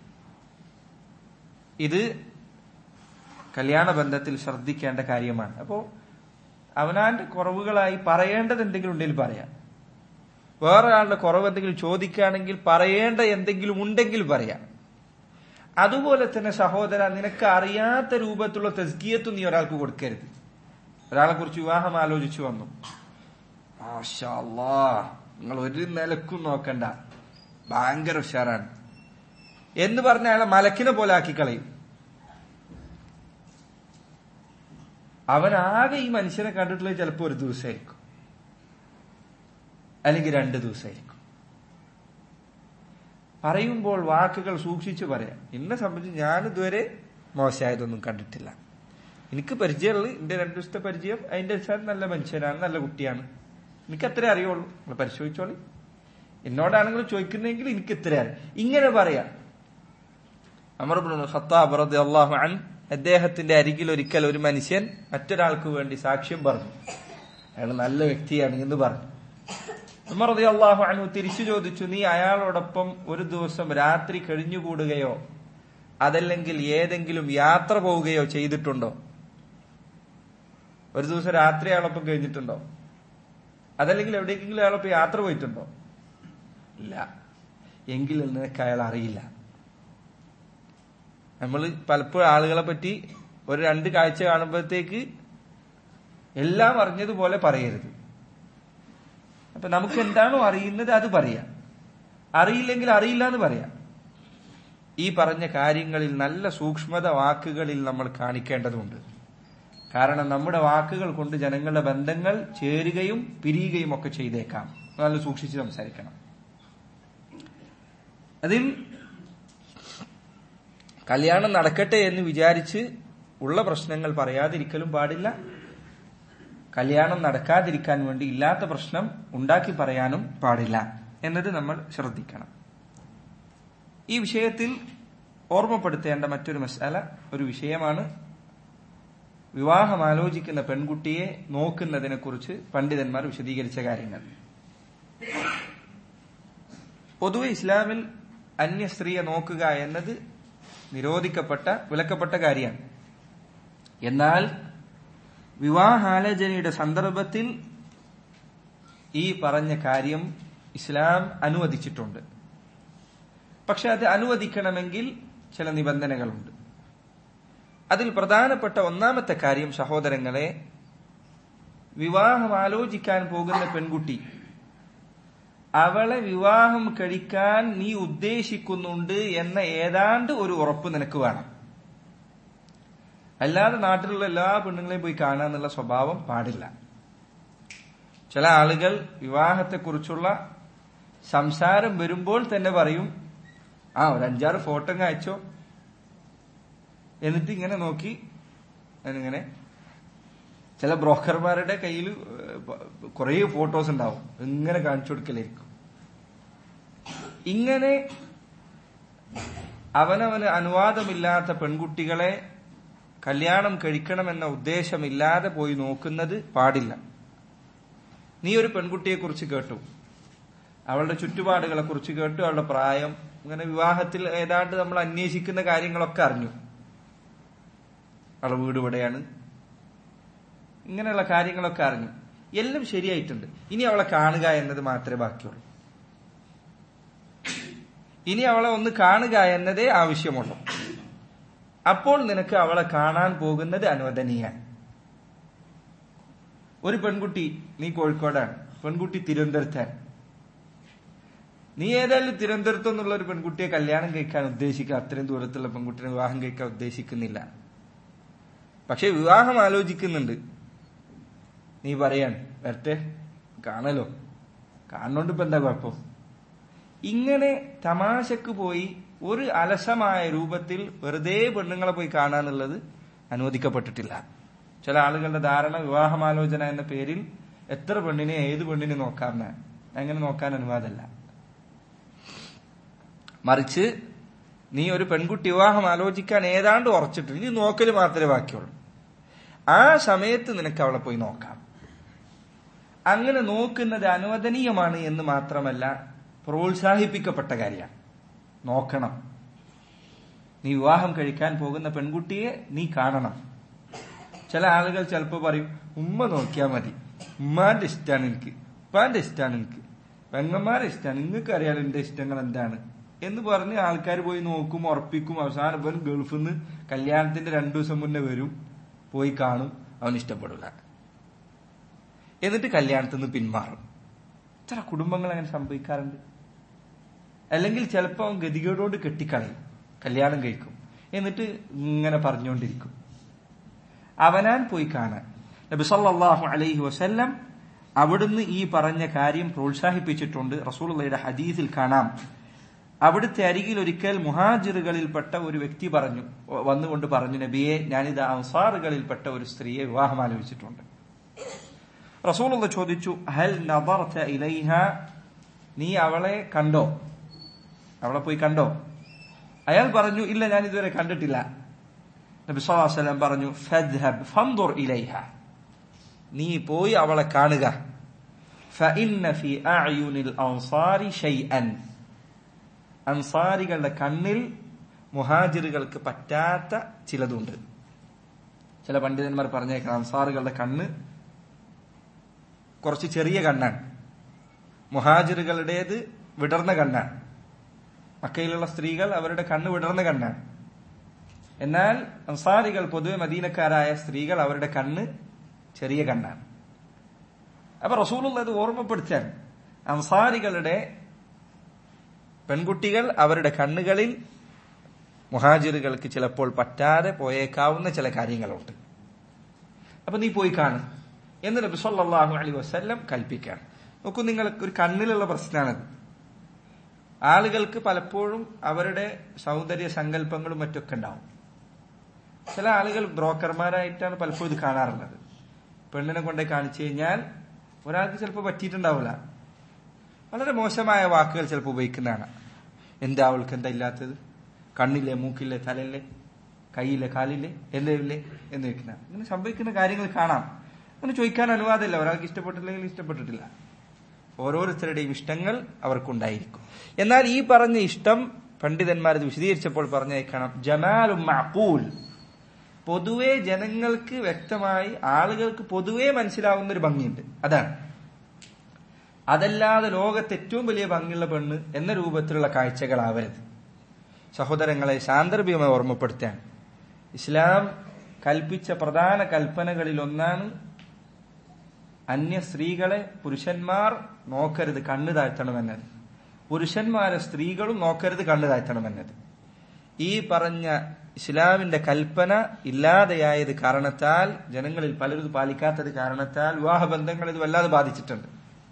ഇത് കല്യാണ ബന്ധത്തിൽ ശ്രദ്ധിക്കേണ്ട കാര്യമാണ് അപ്പോ അവനാന്റെ കുറവുകളായി പറയേണ്ടത് എന്തെങ്കിലും ഉണ്ടെങ്കിൽ പറയാം വേറൊരാളുടെ കുറവ് എന്തെങ്കിലും ചോദിക്കുകയാണെങ്കിൽ പറയേണ്ട എന്തെങ്കിലും ഉണ്ടെങ്കിൽ പറയാം അതുപോലെ തന്നെ സഹോദര നിനക്ക് അറിയാത്ത രൂപത്തിലുള്ള തെസ്കിയത്തും നീ ഒരാൾക്ക് കൊടുക്കരുത് ഒരാളെ കുറിച്ച് വിവാഹം ആലോചിച്ചു വന്നു മാഷാ അല്ലാ, നിങ്ങൾ ഒരു നിലക്കും നോക്കണ്ട ഭയങ്കര ഉഷാറാണ് എന്ന് പറഞ്ഞ അയാളെ മലക്കിനെ പോലെ ആക്കി കളയും അവൻ ആകെ ഈ മനുഷ്യനെ കണ്ടിട്ടുള്ളത് ചിലപ്പോൾ ഒരു ദിവസമായിരിക്കും അല്ലെങ്കിൽ രണ്ട് ദിവസമായിരിക്കും പറയുമ്പോൾ വാക്കുകൾ സൂക്ഷിച്ചു പറയാം എന്നെ സംബന്ധിച്ച് ഞാൻ ഇതുവരെ മോശമായതൊന്നും കണ്ടിട്ടില്ല എനിക്ക് പരിചയമുള്ളത് എന്റെ രണ്ടു ദിവസത്തെ പരിചയം അതിന്റെ വെച്ചാൽ നല്ല മനുഷ്യനാണ് നല്ല കുട്ടിയാണ് എനിക്ക് അത്രേ അറിയുള്ളൂ നിങ്ങൾ പരിശോധിച്ചോളി എന്നോടാണെങ്കിൽ ചോദിക്കുന്നെങ്കിൽ എനിക്ക് ഇത്ര അറിയാം ഇങ്ങനെ പറയാം അമർ ഖത്താബ് റളിയല്ലാഹു അൻ അദ്ദേഹത്തിന്റെ അരികിൽ ഒരിക്കൽ ഒരു മനുഷ്യൻ മറ്റൊരാൾക്ക് വേണ്ടി സാക്ഷ്യം പറഞ്ഞു അയാൾ നല്ല വ്യക്തിയാണ് എന്ന് പറഞ്ഞു ഉമർ റളിയല്ലാഹു അൻഹു തിരിച്ചു ചോദിച്ചു നീ അയാളോടൊപ്പം ഒരു ദിവസം രാത്രി കഴിഞ്ഞുകൂടുകയോ അതല്ലെങ്കിൽ ഏതെങ്കിലും യാത്ര പോവുകയോ ചെയ്തിട്ടുണ്ടോ ഒരു ദിവസം രാത്രി അയാളൊപ്പം കഴിഞ്ഞിട്ടുണ്ടോ അതല്ലെങ്കിൽ എവിടേക്കെങ്കിലും അയാളൊപ്പം യാത്ര പോയിട്ടുണ്ടോ ഇല്ല എങ്കിൽ നിനക്ക് അയാൾ അറിയില്ല നമ്മൾ പലപ്പോഴും ആളുകളെ പറ്റി ഒരു രണ്ട് കാഴ്ച കാണുമ്പോഴത്തേക്ക് എല്ലാം അറിഞ്ഞതുപോലെ പറയരുത് അപ്പൊ നമുക്ക് എന്താണോ അറിയുന്നത് അത് പറയാം അറിയില്ലെങ്കിൽ അറിയില്ല എന്ന് പറയാം ഈ പറഞ്ഞ കാര്യങ്ങളിൽ നല്ല സൂക്ഷ്മത വാക്കുകളിൽ നമ്മൾ കാണിക്കേണ്ടതുണ്ട് കാരണം നമ്മുടെ വാക്കുകൾ കൊണ്ട് ജനങ്ങളുടെ ബന്ധങ്ങൾ ചേരുകയും പിരിയുകയും ഒക്കെ ചെയ്തേക്കാം നല്ല സൂക്ഷിച്ച് സംസാരിക്കണം അതിൽ കല്യാണം നടക്കട്ടെ എന്ന് വിചാരിച്ച് ഉള്ള പ്രശ്നങ്ങൾ പറയാതിരിക്കലും പാടില്ല കല്യാണം നടക്കാതിരിക്കാൻ വേണ്ടി ഇല്ലാത്ത പ്രശ്നം ഉണ്ടാക്കി പറയാനും പാടില്ല എന്നത് നമ്മൾ ശ്രദ്ധിക്കണം ഈ വിഷയത്തിൽ ഓർമ്മപ്പെടുത്തേണ്ട മറ്റൊരു മസാല ഒരു വിഷയമാണ് വിവാഹം ആലോചിക്കുന്ന പെൺകുട്ടിയെ നോക്കുന്നതിനെ കുറിച്ച് പണ്ഡിതന്മാർ വിശദീകരിച്ച കാര്യങ്ങൾ പൊതുവെ ഇസ്ലാമിൽ അന്യ സ്ത്രീയെ നോക്കുക എന്നത് നിരോധിക്കപ്പെട്ട വിലക്കപ്പെട്ട കാര്യമാണ് എന്നാൽ വിവാഹാലോചനയുടെ സന്ദർഭത്തിൽ ഈ പറഞ്ഞ കാര്യം ഇസ്ലാം അനുവദിച്ചിട്ടുണ്ട് പക്ഷെ അത് അനുവദിക്കണമെങ്കിൽ ചില നിബന്ധനകളുണ്ട് അതിൽ പ്രധാനപ്പെട്ട ഒന്നാമത്തെ കാര്യം സഹോദരങ്ങളെ വിവാഹം ആലോചിക്കാൻ പോകുന്ന പെൺകുട്ടി അവളെ വിവാഹം കഴിക്കാൻ നീ ഉദ്ദേശിക്കുന്നുണ്ട് എന്ന ഏതാണ്ട് ഒരു ഉറപ്പ് നിനക്ക് വേണം അല്ലാതെ നാട്ടിലുള്ള എല്ലാ പെണ്ണുങ്ങളെയും പോയി കാണാന്നുള്ള സ്വഭാവം പാടില്ല ചില ആളുകൾ വിവാഹത്തെക്കുറിച്ചുള്ള സംസാരം വരുമ്പോൾ തന്നെ പറയും ആ ഒരു അഞ്ചാറ് ഫോട്ടോ അയച്ചോ എന്നിട്ട് ഇങ്ങനെ നോക്കി അതിനിങ്ങനെ ചില ബ്രോക്കർമാരുടെ കയ്യിൽ കുറേ ഫോട്ടോസ് ഉണ്ടാവും ഇങ്ങനെ കാണിച്ചു കൊടുക്കലായിരിക്കും ഇങ്ങനെ അവനവന് അനുവാദമില്ലാത്ത പെൺകുട്ടികളെ കല്യാണം കഴിക്കണമെന്ന ഉദ്ദേശമില്ലാതെ പോയി നോക്കുന്നത് പാടില്ല നീ ഒരു പെൺകുട്ടിയെ കുറിച്ച് കേട്ടു അവളുടെ ചുറ്റുപാടുകളെ കുറിച്ച് കേട്ടു അവളുടെ പ്രായം ഇങ്ങനെ വിവാഹത്തിൽ ഏതാണ്ട് നമ്മൾ അന്വേഷിക്കുന്ന കാര്യങ്ങളൊക്കെ അറിഞ്ഞു അവളുടെ വീട് ഇവിടെയാണ് ഇങ്ങനെയുള്ള കാര്യങ്ങളൊക്കെ അറിഞ്ഞു എല്ലാം ശരിയായിട്ടുണ്ട് ഇനി അവളെ കാണുക എന്നത് മാത്രമേ ബാക്കിയുള്ളൂ ഇനി അവളെ ഒന്ന് കാണുക എന്നതേ ആവശ്യമുള്ളൂ അപ്പോൾ നിനക്ക് അവളെ കാണാൻ പോകുന്നത് അനുവദനീയാണ് ഒരു പെൺകുട്ടി നീ കോഴിക്കോടാണ് പെൺകുട്ടി തിരുവനന്തപുരത്താണ് നീ ഏതായാലും തിരുവനന്തപുരത്ത് നിന്നുള്ള ഒരു പെൺകുട്ടിയെ കല്യാണം കഴിക്കാൻ ഉദ്ദേശിക്കുക അത്രയും ദൂരത്തുള്ള പെൺകുട്ടിയെ വിവാഹം കഴിക്കാൻ ഉദ്ദേശിക്കുന്നില്ല പക്ഷെ വിവാഹം ആലോചിക്കുന്നുണ്ട് നീ പറയാൻ വരട്ടെ കാണലോ കാണുന്നോണ്ട് ഇപ്പൊ എന്താ കുഴപ്പം ഇങ്ങനെ തമാശക്ക് പോയി ഒരു അലസമായ രൂപത്തിൽ വെറുതെ പെണ്ണുങ്ങളെ പോയി കാണാന്നുള്ളത് അനുവദിക്കപ്പെട്ടിട്ടില്ല ചില ആളുകളുടെ ധാരണ വിവാഹമാലോചന എന്ന പേരിൽ എത്ര പെണ്ണിനെ ഏത് പെണ്ണിനെ നോക്കാമെന്നാണ് അങ്ങനെ നോക്കാൻ അനുവാദമല്ല മറിച്ച് നീ ഒരു പെൺകുട്ടി വിവാഹം ആലോചിക്കാൻ ഏതാണ്ട് ഉറച്ചിട്ട് ഇനി നോക്കൽ മാത്രമേ ബാക്കിയുള്ളൂ ആ സമയത്ത് നിനക്ക് അവളെ പോയി നോക്കാം അങ്ങനെ നോക്കുന്നത് അനുവദനീയമാണ് എന്ന് മാത്രമല്ല പ്രോത്സാഹിപ്പിക്കപ്പെട്ട കാര്യമാണ് നോക്കണം നീ വിവാഹം കഴിക്കാൻ പോകുന്ന പെൺകുട്ടിയെ നീ കാണണം ചില ആളുകൾ ചിലപ്പോൾ പറയും ഉമ്മ നോക്കിയാൽ മതി ഉമ്മാന്റെ ഇഷ്ടമാണ് എനിക്ക് ഉപ്പാന്റെ ഇഷ്ടമാണ് എനിക്ക് പെങ്ങന്മാരെ ഇഷ്ടമാണ് നിങ്ങൾക്ക് അറിയാലോ എന്റെ ഇഷ്ടങ്ങൾ എന്താണ് എന്ന് പറഞ്ഞ് ആൾക്കാർ പോയി നോക്കും ഉറപ്പിക്കും അവസാനം ഇവൻ ഗൾഫിൽ നിന്ന് കല്യാണത്തിന്റെ രണ്ടു ദിവസം മുന്നേ വരും പോയി കാണും അവൻ ഇഷ്ടപ്പെടില്ല എന്നിട്ട് കല്യാണത്തിൽ നിന്ന് പിന്മാറും ചില കുടുംബങ്ങൾ അങ്ങനെ സംഭവിക്കാറുണ്ട് അല്ലെങ്കിൽ ചിലപ്പോൾ അവൻ ഗതികേടോട് കെട്ടിക്കളയും കല്യാണം കഴിക്കും എന്നിട്ട് ഇങ്ങനെ പറഞ്ഞുകൊണ്ടിരിക്കും അവനാൻ പോയി കാണാൻ നബി സല്ലല്ലാഹു അലൈഹി വസല്ലം അവിടുന്ന് ഈ പറഞ്ഞ കാര്യം പ്രോത്സാഹിപ്പിച്ചിട്ടുണ്ട് റസൂലുള്ളയുടെ ഹദീസിൽ കാണാം അവിടുത്തെ അരികിൽ ഒരിക്കൽ മുഹാജിറുകളിൽപ്പെട്ട ഒരു വ്യക്തി പറഞ്ഞു വന്നുകൊണ്ട് പറഞ്ഞു നബിയെ ഞാനിത് അൻസാറുകളിൽപ്പെട്ട ഒരു സ്ത്രീയെ വിവാഹം ആലോചിച്ചിട്ടുണ്ട് റസൂലുള്ള ചോദിച്ചു ഹൽ നദർത ഇലൈഹ നീ അവളെ കണ്ടോ അവളെ പോയി കണ്ടോ അയാൾ പറഞ്ഞു ഇല്ല ഞാൻ ഇതുവരെ കണ്ടിട്ടില്ല നബി സല്ലല്ലാഹു അലൈഹി വസല്ലം പറഞ്ഞു ഫദ്ഹബ് ഫൻദുർ ഇലൈഹ നീ പോയി അവളെ കാണുക ഫഇന്ന ഫി അഅയുനിൽ അൻസാരി ഷൈഅൻ അൻസാരികളുടെ കണ്ണിൽ മുഹാജിറുകൾക്ക് പറ്റാത്ത ചിലതുണ്ട് ചില പണ്ഡിതന്മാർ പറഞ്ഞേക്കണം അൻസാറുകളുടെ കണ്ണ് കുറച്ച് ചെറിയ കണ്ണാണ് മുഹാജിറുകളുടേത് വിടർന്ന കണ്ണാണ് മക്കയിലുള്ള സ്ത്രീകൾ അവരുടെ കണ്ണ് വിടർന്ന കണ്ണാണ് എന്നാൽ അൻസാരികൾ പൊതുവെ മദീനക്കാരായ സ്ത്രീകൾ അവരുടെ കണ്ണ് ചെറിയ കണ്ണാണ് അപ്പൊ റസൂലുള്ളത് ഓർമ്മപ്പെടുത്താൻ അൻസാരികളുടെ പെൺകുട്ടികൾ അവരുടെ കണ്ണുകളിൽ മുഹാജിറുകൾക്ക് ചിലപ്പോൾ പറ്റാതെ പോയേക്കാവുന്ന ചില കാര്യങ്ങളുണ്ട് അപ്പൊ നീ പോയി കാണും എന്ന് നബി സല്ലല്ലാഹു അലൈഹി വസല്ലം കൽപ്പിക്കാൻ നോക്കൂ നിങ്ങൾ ഒരു കണ്ണിലുള്ള പ്രശ്നമാണത് ആളുകൾക്ക് പലപ്പോഴും അവരുടെ സൗന്ദര്യ സങ്കല്പങ്ങളും മറ്റൊക്കെ ഉണ്ടാവും ചില ആളുകൾ ബ്രോക്കർമാരായിട്ടാണ് പലപ്പോഴും ഇത് കാണാറുള്ളത് പെണ്ണിനെ കൊണ്ടേ കാണിച്ചു കഴിഞ്ഞാൽ ഒരാൾക്ക് ചിലപ്പോൾ പറ്റിയിട്ടുണ്ടാവില്ല വളരെ മോശമായ വാക്കുകൾ ചിലപ്പോൾ ഉപയോഗിക്കുന്നതാണ് എന്താ അവൾക്ക് എന്താ ഇല്ലാത്തത് കണ്ണില്ലേ മൂക്കില്ലേ തലയില്ലേ കൈയില്ലേ കാലില്ലേ എന്തില്ലേ എന്ന് വെക്കുന്ന ഇങ്ങനെ സംഭവിക്കുന്ന കാര്യങ്ങൾ കാണാം അങ്ങനെ ചോദിക്കാൻ അനുവാദമില്ല ഒരാൾക്ക് ഇഷ്ടപ്പെട്ടില്ലെങ്കിൽ ഇഷ്ടപ്പെട്ടിട്ടില്ല ഓരോരുത്തരുടെയും ഇഷ്ടങ്ങൾ അവർക്കുണ്ടായിരിക്കും എന്നാൽ ഈ പറഞ്ഞ ഇഷ്ടം പണ്ഡിതന്മാർ ഇത് വിശദീകരിച്ചപ്പോൾ പറഞ്ഞേക്കണം ജമാലും മഅഖൂൽ പൊതുവെ ജനങ്ങൾക്ക് വ്യക്തമായി ആളുകൾക്ക് പൊതുവെ മനസ്സിലാവുന്ന ഒരു ഭംഗിയുണ്ട് അതാണ് അതല്ലാതെ ലോകത്ത് ഏറ്റവും വലിയ ഭംഗിയുള്ള പെണ്ണ് എന്ന രൂപത്തിലുള്ള കാഴ്ചകളാവരുത് സഹോദരങ്ങളെ സാന്ദർഭികമായി ഓർമ്മപ്പെടുത്താൻ ഇസ്ലാം കൽപ്പിച്ച പ്രധാന കൽപ്പനകളിൽ ഒന്നാണ് അന്യ സ്ത്രീകളെ പുരുഷന്മാർ നോക്കരുത് കണ്ണു താഴ്ത്തണമെന്നത് പുരുഷന്മാരെ സ്ത്രീകളും നോക്കരുത് കണ്ണു താഴ്ത്തണമെന്നത് ഈ പറഞ്ഞ ഇസ്ലാമിന്റെ കൽപ്പന ഇല്ലാതെയായത് കാരണത്താൽ ജനങ്ങളിൽ പലരും ഇത് പാലിക്കാത്തത് കാരണത്താൽ വിവാഹബന്ധങ്ങൾ ഇത് വല്ലാതെ ബാധിച്ചിട്ടുണ്ട്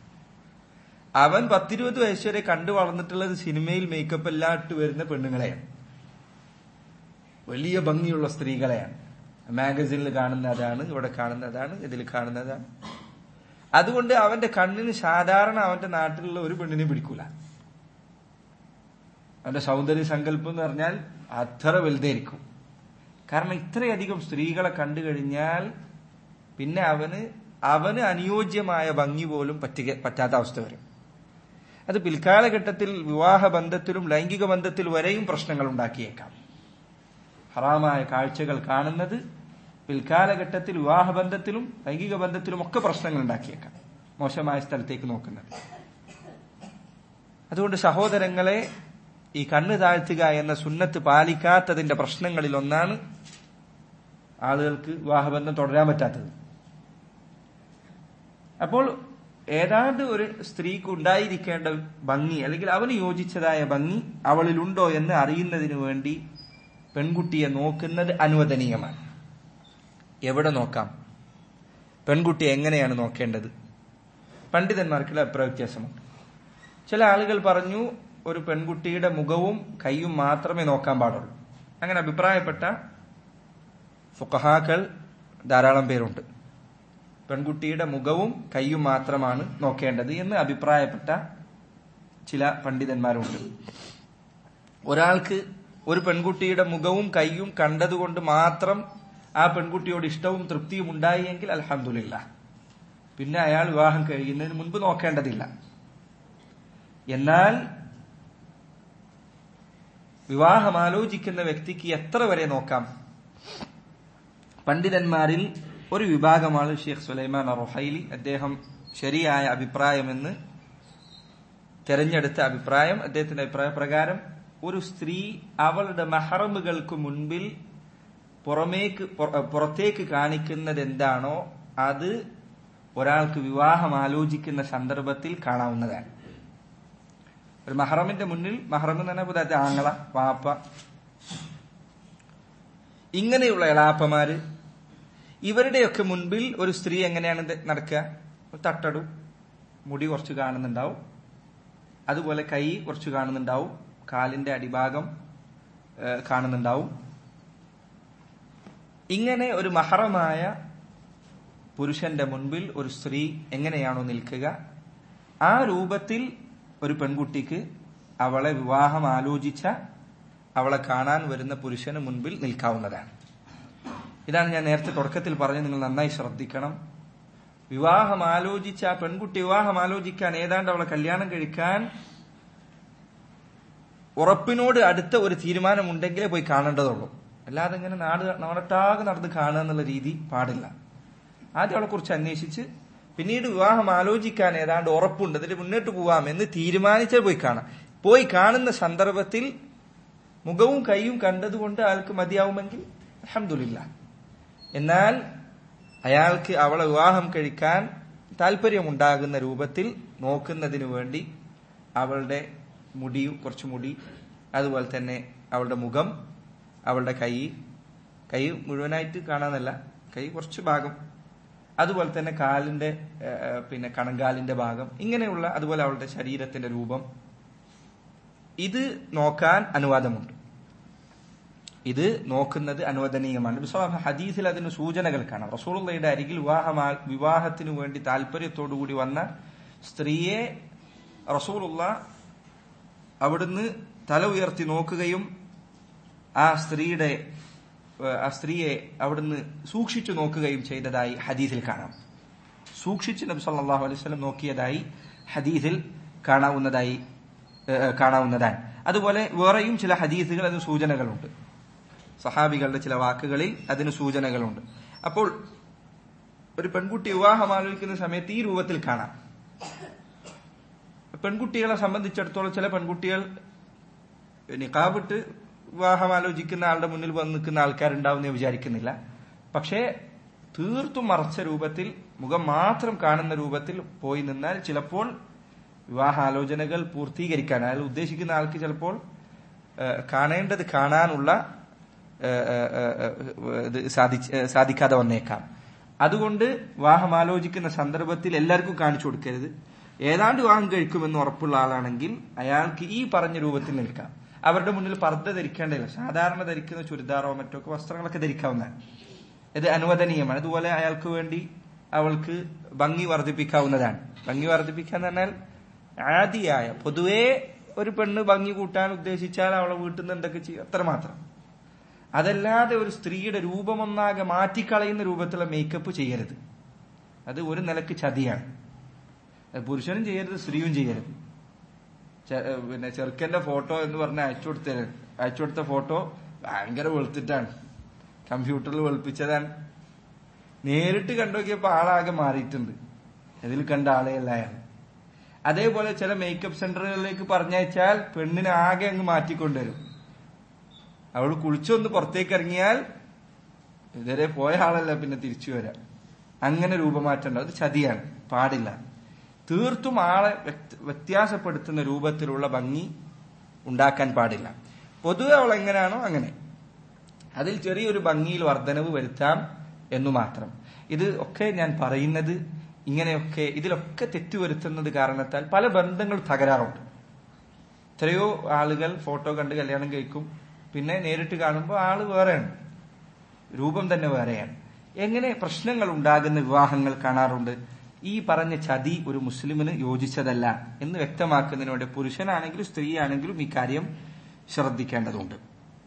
അവൻ പത്തിരുപത് വയസ്സ് വരെ കണ്ടു വളർന്നിട്ടുള്ളത് സിനിമയിൽ മേക്കപ്പ് എല്ലാം ഇട്ട് വരുന്ന പെണ്ണുങ്ങളെയാണ് വലിയ ഭംഗിയുള്ള സ്ത്രീകളെയാണ് മാഗസിനിൽ കാണുന്ന അതാണ് ഇവിടെ കാണുന്ന അതാണ് ഇതിൽ കാണുന്നതാണ് അതുകൊണ്ട് അവന്റെ കണ്ണിന് സാധാരണ അവന്റെ നാട്ടിലുള്ള ഒരു പെണ്ണിനെ പിടിക്കൂല അവന്റെ സൗന്ദര്യ സങ്കല്പം എന്ന് പറഞ്ഞാൽ അത്ര വലുതായിരിക്കും കാരണം ഇത്രയധികം സ്ത്രീകളെ കണ്ടു കഴിഞ്ഞാൽ പിന്നെ അവന് അവന് അനുയോജ്യമായ ഭംഗി പോലും പറ്റുക പറ്റാത്ത അവസ്ഥ വരും അത് പിൽക്കാലഘട്ടത്തിൽ വിവാഹ ബന്ധത്തിലും ലൈംഗിക ബന്ധത്തിൽ വരെയും പ്രശ്നങ്ങൾ ഉണ്ടാക്കിയേക്കാം ഹറാമായ കാഴ്ചകൾ കാണുന്നത് പിൽക്കാലഘട്ടത്തിൽ വിവാഹ ബന്ധത്തിലും ലൈംഗിക ബന്ധത്തിലും ഒക്കെ പ്രശ്നങ്ങൾ ഉണ്ടാക്കിയേക്കാം മോശമായ സ്ഥലത്തേക്ക് നോക്കുന്നത് അതുകൊണ്ട് സഹോദരങ്ങളെ ഈ കണ്ണ് താഴ്ത്തുക എന്ന സുന്നത്ത് പാലിക്കാത്തതിന്റെ പ്രശ്നങ്ങളിൽ ഒന്നാണ് ആളുകൾക്ക് വിവാഹബന്ധം തുടരാൻ പറ്റാത്തത് അപ്പോൾ ഏതാണ്ട് ഒരു സ്ത്രീക്ക് ഉണ്ടായിരിക്കേണ്ട ഭംഗി അല്ലെങ്കിൽ അവന് യോജിച്ചതായ ഭംഗി അവളിലുണ്ടോ എന്ന് അറിയുന്നതിന് വേണ്ടി പെൺകുട്ടിയെ നോക്കുന്നത് അനുവദനീയമാണ് എവിടെ നോക്കാം പെൺകുട്ടിയെ എങ്ങനെയാണ് നോക്കേണ്ടത് പണ്ഡിതന്മാർക്കുള്ള അഭിപ്രായ വ്യത്യാസമുണ്ട് ചില ആളുകൾ പറഞ്ഞു ഒരു പെൺകുട്ടിയുടെ മുഖവും കൈയും മാത്രമേ നോക്കാൻ പാടുള്ളൂ അങ്ങനെ അഭിപ്രായപ്പെട്ട ഫുഖഹാക്കൾ ധാരാളം പേരുണ്ട് പെൺകുട്ടിയുടെ മുഖവും കൈയും മാത്രമാണ് നോക്കേണ്ടത് എന്ന് അഭിപ്രായപ്പെട്ട ചില പണ്ഡിതന്മാരുണ്ട് ഒരാൾക്ക് ഒരു പെൺകുട്ടിയുടെ മുഖവും കൈയും കണ്ടതുകൊണ്ട് മാത്രം ആ പെൺകുട്ടിയോട് ഇഷ്ടവും തൃപ്തിയും ഉണ്ടായെങ്കിൽ അലഹമില്ല പിന്നെ അയാൾ വിവാഹം കഴിയുന്നതിന് മുൻപ് നോക്കേണ്ടതില്ല എന്നാൽ വിവാഹം ആലോചിക്കുന്ന വ്യക്തിക്ക് എത്ര വരെ നോക്കാം പണ്ഡിതന്മാരിൽ ഒരു വിഭാഗമാണ് ഷെയ്ഖ് സുലൈമാൻ റൊഹൈലി അദ്ദേഹം ശരിയായ അഭിപ്രായമെന്ന് തെരഞ്ഞെടുത്ത അഭിപ്രായം അദ്ദേഹത്തിന്റെ അഭിപ്രായ പ്രകാരം ഒരു സ്ത്രീ അവളുടെ മഹറമുകൾക്ക് മുൻപിൽ പുറമേക്ക് പുറത്തേക്ക് കാണിക്കുന്നത് എന്താണോ അത് ഒരാൾക്ക് വിവാഹം ആലോചിക്കുന്ന സന്ദർഭത്തിൽ കാണാവുന്നതാണ് ഒരു മഹറമിന്റെ മുന്നിൽ മഹറം എന്ന് പറഞ്ഞാൽ ആങ്ങള വാപ്പ ഇങ്ങനെയുള്ള എളാപ്പമാര് ഇവരുടെയൊക്കെ മുൻപിൽ ഒരു സ്ത്രീ എങ്ങനെയാണ് ഇത് നടക്കുക തട്ടടും മുടി കുറച്ച് കാണുന്നുണ്ടാവും അതുപോലെ കൈ കുറച്ച് കാണുന്നുണ്ടാവും കാലിന്റെ അടിഭാഗം ഏഹ്, കാണുന്നുണ്ടാവും ഇങ്ങനെ ഒരു മഹറമായ പുരുഷന്റെ മുൻപിൽ ഒരു സ്ത്രീ എങ്ങനെയാണോ നിൽക്കുക ആ രൂപത്തിൽ ഒരു പെൺകുട്ടിക്ക് അവളെ വിവാഹം ആലോചിച്ച അവളെ കാണാൻ വരുന്ന പുരുഷന് മുൻപിൽ നിൽക്കാവുന്നതാണ് ഇതാണ് ഞാൻ നേരത്തെ തുടക്കത്തിൽ പറഞ്ഞ് നിങ്ങൾ നന്നായി ശ്രദ്ധിക്കണം വിവാഹം ആലോചിച്ച ആ പെൺകുട്ടി വിവാഹം ആലോചിക്കാൻ ഏതാണ്ട് അവളെ കല്യാണം കഴിക്കാൻ ഉറപ്പിനോട് അടുത്ത ഒരു തീരുമാനമുണ്ടെങ്കിലേ പോയി കാണേണ്ടതുള്ളൂ അല്ലാതെ ഇങ്ങനെ നാട് നാടട്ടാകെ നടന്ന് കാണുക എന്നുള്ള രീതി പാടില്ല ആദ്യം അവളെ കുറിച്ച് അന്വേഷിച്ച് പിന്നീട് വിവാഹം ആലോചിക്കാൻ ഏതാണ്ട് ഉറപ്പുണ്ട് അതിൽ മുന്നോട്ട് പോവാം എന്ന് തീരുമാനിച്ചാൽ പോയി കാണാം പോയി കാണുന്ന സന്ദർഭത്തിൽ മുഖവും കൈയും കണ്ടതുകൊണ്ട് അയാൾക്ക് മതിയാവുമെങ്കിൽ അലഹമില്ല എന്നാൽ അയാൾക്ക് അവളെ വിവാഹം കഴിക്കാൻ താല്പര്യമുണ്ടാകുന്ന രൂപത്തിൽ നോക്കുന്നതിനു വേണ്ടി അവളുടെ മുടി കുറച്ച് മുടി അതുപോലെ തന്നെ അവളുടെ മുഖം അവളുടെ കൈ കൈ മുഴുവനായിട്ട് കാണാന്നല്ല കൈ കുറച്ച് ഭാഗം അതുപോലെ തന്നെ കാലിന്റെ ഏഹ്, ഏഹ്, പിന്നെ കണങ്കാലിന്റെ ഭാഗം ഇങ്ങനെയുള്ള അതുപോലെ അവളുടെ ശരീരത്തിന്റെ രൂപം ഇത് നോക്കാൻ അനുവാദമുണ്ട് ഇത് നോക്കുന്നത് അനുവദനീയമാണ് നബി സ്വല്ലല്ലാഹു അലൈഹി ഹദീസിൽ അതിന് സൂചനകൾ കാണാം റസൂലുള്ളയുടെ അരികിൽ വിവാഹമാ വിവാഹത്തിനു വേണ്ടി താല്പര്യത്തോടുകൂടി വന്ന സ്ത്രീയെ റസൂലുള്ള അവിടുന്ന് തല ഉയർത്തി നോക്കുകയും ആ സ്ത്രീയുടെ ഏഹ്, ആ സ്ത്രീയെ അവിടുന്ന് സൂക്ഷിച്ചു നോക്കുകയും ചെയ്തതായി ഹദീസിൽ കാണാം സൂക്ഷിച്ച് നബി സല്ലല്ലാഹു അലൈഹി വസല്ലം നോക്കിയതായി ഹദീസിൽ കാണാവുന്നതായി ഏഹ്, കാണാവുന്നതാണ് അതുപോലെ വേറെയും ചില ഹദീസുകൾ അതിന് സൂചനകളുണ്ട് സഹാബികളുടെ ചില വാക്കുകളിൽ അതിന് സൂചനകളുണ്ട് അപ്പോൾ ഒരു പെൺകുട്ടി വിവാഹം ആലോചിക്കുന്ന സമയത്ത് ഈ രൂപത്തിൽ കാണാം പെൺകുട്ടികളെ സംബന്ധിച്ചിടത്തോളം ചില പെൺകുട്ടികൾ നിക്കാബിട്ട് വിവാഹം ആലോചിക്കുന്ന ആളുടെ മുന്നിൽ വന്ന് നിൽക്കുന്ന ആൾക്കാരുണ്ടാവും എന്ന് ഞാൻ വിചാരിക്കുന്നില്ല പക്ഷേ തീർത്തും മറച്ച രൂപത്തിൽ മുഖം മാത്രം കാണുന്ന രൂപത്തിൽ പോയി നിന്നാൽ ചിലപ്പോൾ വിവാഹാലോചനകൾ പൂർത്തീകരിക്കാൻ അയാൾ ഉദ്ദേശിക്കുന്ന ആൾക്ക് ചിലപ്പോൾ ഏഹ്, കാണേണ്ടത് കാണാനുള്ള ഏഹ്, ഏഹ്, ഏഹ്, ഇത് സാധിച്ച് ഏഹ്, സാധിക്കാതെ വന്നേക്കാം അതുകൊണ്ട് വിവാഹം ആലോചിക്കുന്ന സന്ദർഭത്തിൽ എല്ലാവർക്കും കാണിച്ചു കൊടുക്കരുത് ഏതാണ്ട് വിവാഹം കഴിക്കുമെന്ന് ഉറപ്പുള്ള ആളാണെങ്കിൽ അയാൾക്ക് ഈ പറഞ്ഞ രൂപത്തിൽ നിൽക്കാം അവരുടെ മുന്നിൽ പർദ്ദ ധരിക്കേണ്ടതില്ല സാധാരണ ധരിക്കുന്ന ചുരിദാറോ മറ്റോ ഒക്കെ വസ്ത്രങ്ങളൊക്കെ ധരിക്കാവുന്നതാണ് ഇത് അനുവദനീയമാണ് അതുപോലെ അയാൾക്ക് വേണ്ടി അവൾക്ക് ഭംഗി വർദ്ധിപ്പിക്കാവുന്നതാണ് ഭംഗി വർദ്ധിപ്പിക്കുക എന്ന് പറഞ്ഞാൽ ആദിയായ പൊതുവേ ഒരു പെണ്ണ് ഭംഗി കൂട്ടാൻ ഉദ്ദേശിച്ചാൽ അവളെ വീട്ടിൽ നിന്ന് എന്തൊക്കെ ചെയ്യും അത്രമാത്രം അതല്ലാതെ ഒരു സ്ത്രീയുടെ രൂപമൊന്നാകെ മാറ്റിക്കളയുന്ന രൂപത്തിലുള്ള മേക്കപ്പ് ചെയ്യരുത് അത് ഒരു നിലക്ക് ചതിയാണ് അത് പുരുഷനും ചെയ്യരുത് സ്ത്രീയും ചെയ്യരുത് ചെ- ഏഹ് പിന്നെ ചെറുക്കന്റെ ഫോട്ടോ എന്ന് പറഞ്ഞ അയച്ചു കൊടുത്ത അയച്ചു കൊടുത്ത ഫോട്ടോ ഭയങ്കര വെളുത്തിട്ടാണ് കമ്പ്യൂട്ടറിൽ വെളുപ്പിച്ചതാണ് നേരിട്ട് കണ്ടുനോക്കിയപ്പോ ആളാകെ മാറിയിട്ടുണ്ട് ഇതിൽ കണ്ട ആളെയല്ല അയാൾ അതേപോലെ ചില മേക്കപ്പ് സെന്ററുകളിലേക്ക് പറഞ്ഞയച്ചാൽ പെണ്ണിനെ ആകെ അങ്ങ് മാറ്റിക്കൊണ്ടുവരും അവൾ കുളിച്ചൊന്ന് പുറത്തേക്ക് ഇറങ്ങിയാൽ ഇതുവരെ പോയ ആളല്ല പിന്നെ തിരിച്ചു വരാം അങ്ങനെ രൂപമാറ്റം ഉണ്ടാവും അത് ചതിയാണ് പാടില്ല തീർത്തും ആളെ വ്യത്യ- വ്യത്യാസപ്പെടുത്തുന്ന രൂപത്തിലുള്ള ഭംഗി ഉണ്ടാക്കാൻ പാടില്ല പൊതുവെ അവൾ എങ്ങനെയാണോ അങ്ങനെ അതിൽ ചെറിയൊരു ഭംഗിയിൽ വർധനവ് വരുത്താം എന്നു മാത്രം ഇത് ഒക്കെ ഞാൻ പറയുന്നത് ഇങ്ങനെയൊക്കെ ഇതിലൊക്കെ തെറ്റുവരുത്തുന്നത് കാരണത്താൽ പല ബന്ധങ്ങൾ തകരാറുണ്ട് എത്രയോ ആളുകൾ ഫോട്ടോ കണ്ട് കല്യാണം കഴിക്കും പിന്നെ നേരിട്ട് കാണുമ്പോൾ ആള് വേറെയാണ് രൂപം തന്നെ വേറെയാണ് എങ്ങനെ പ്രശ്നങ്ങൾ ഉണ്ടാകുന്ന വിവാഹങ്ങൾ കാണാറുണ്ട് ഈ പറഞ്ഞ ചതി ഒരു മുസ്ലിമിന് യോജിച്ചതല്ല എന്ന് വ്യക്തമാക്കുന്നതിന് വേണ്ടി പുരുഷനാണെങ്കിലും സ്ത്രീയാണെങ്കിലും ഈ കാര്യം ശ്രദ്ധിക്കേണ്ടതുണ്ട്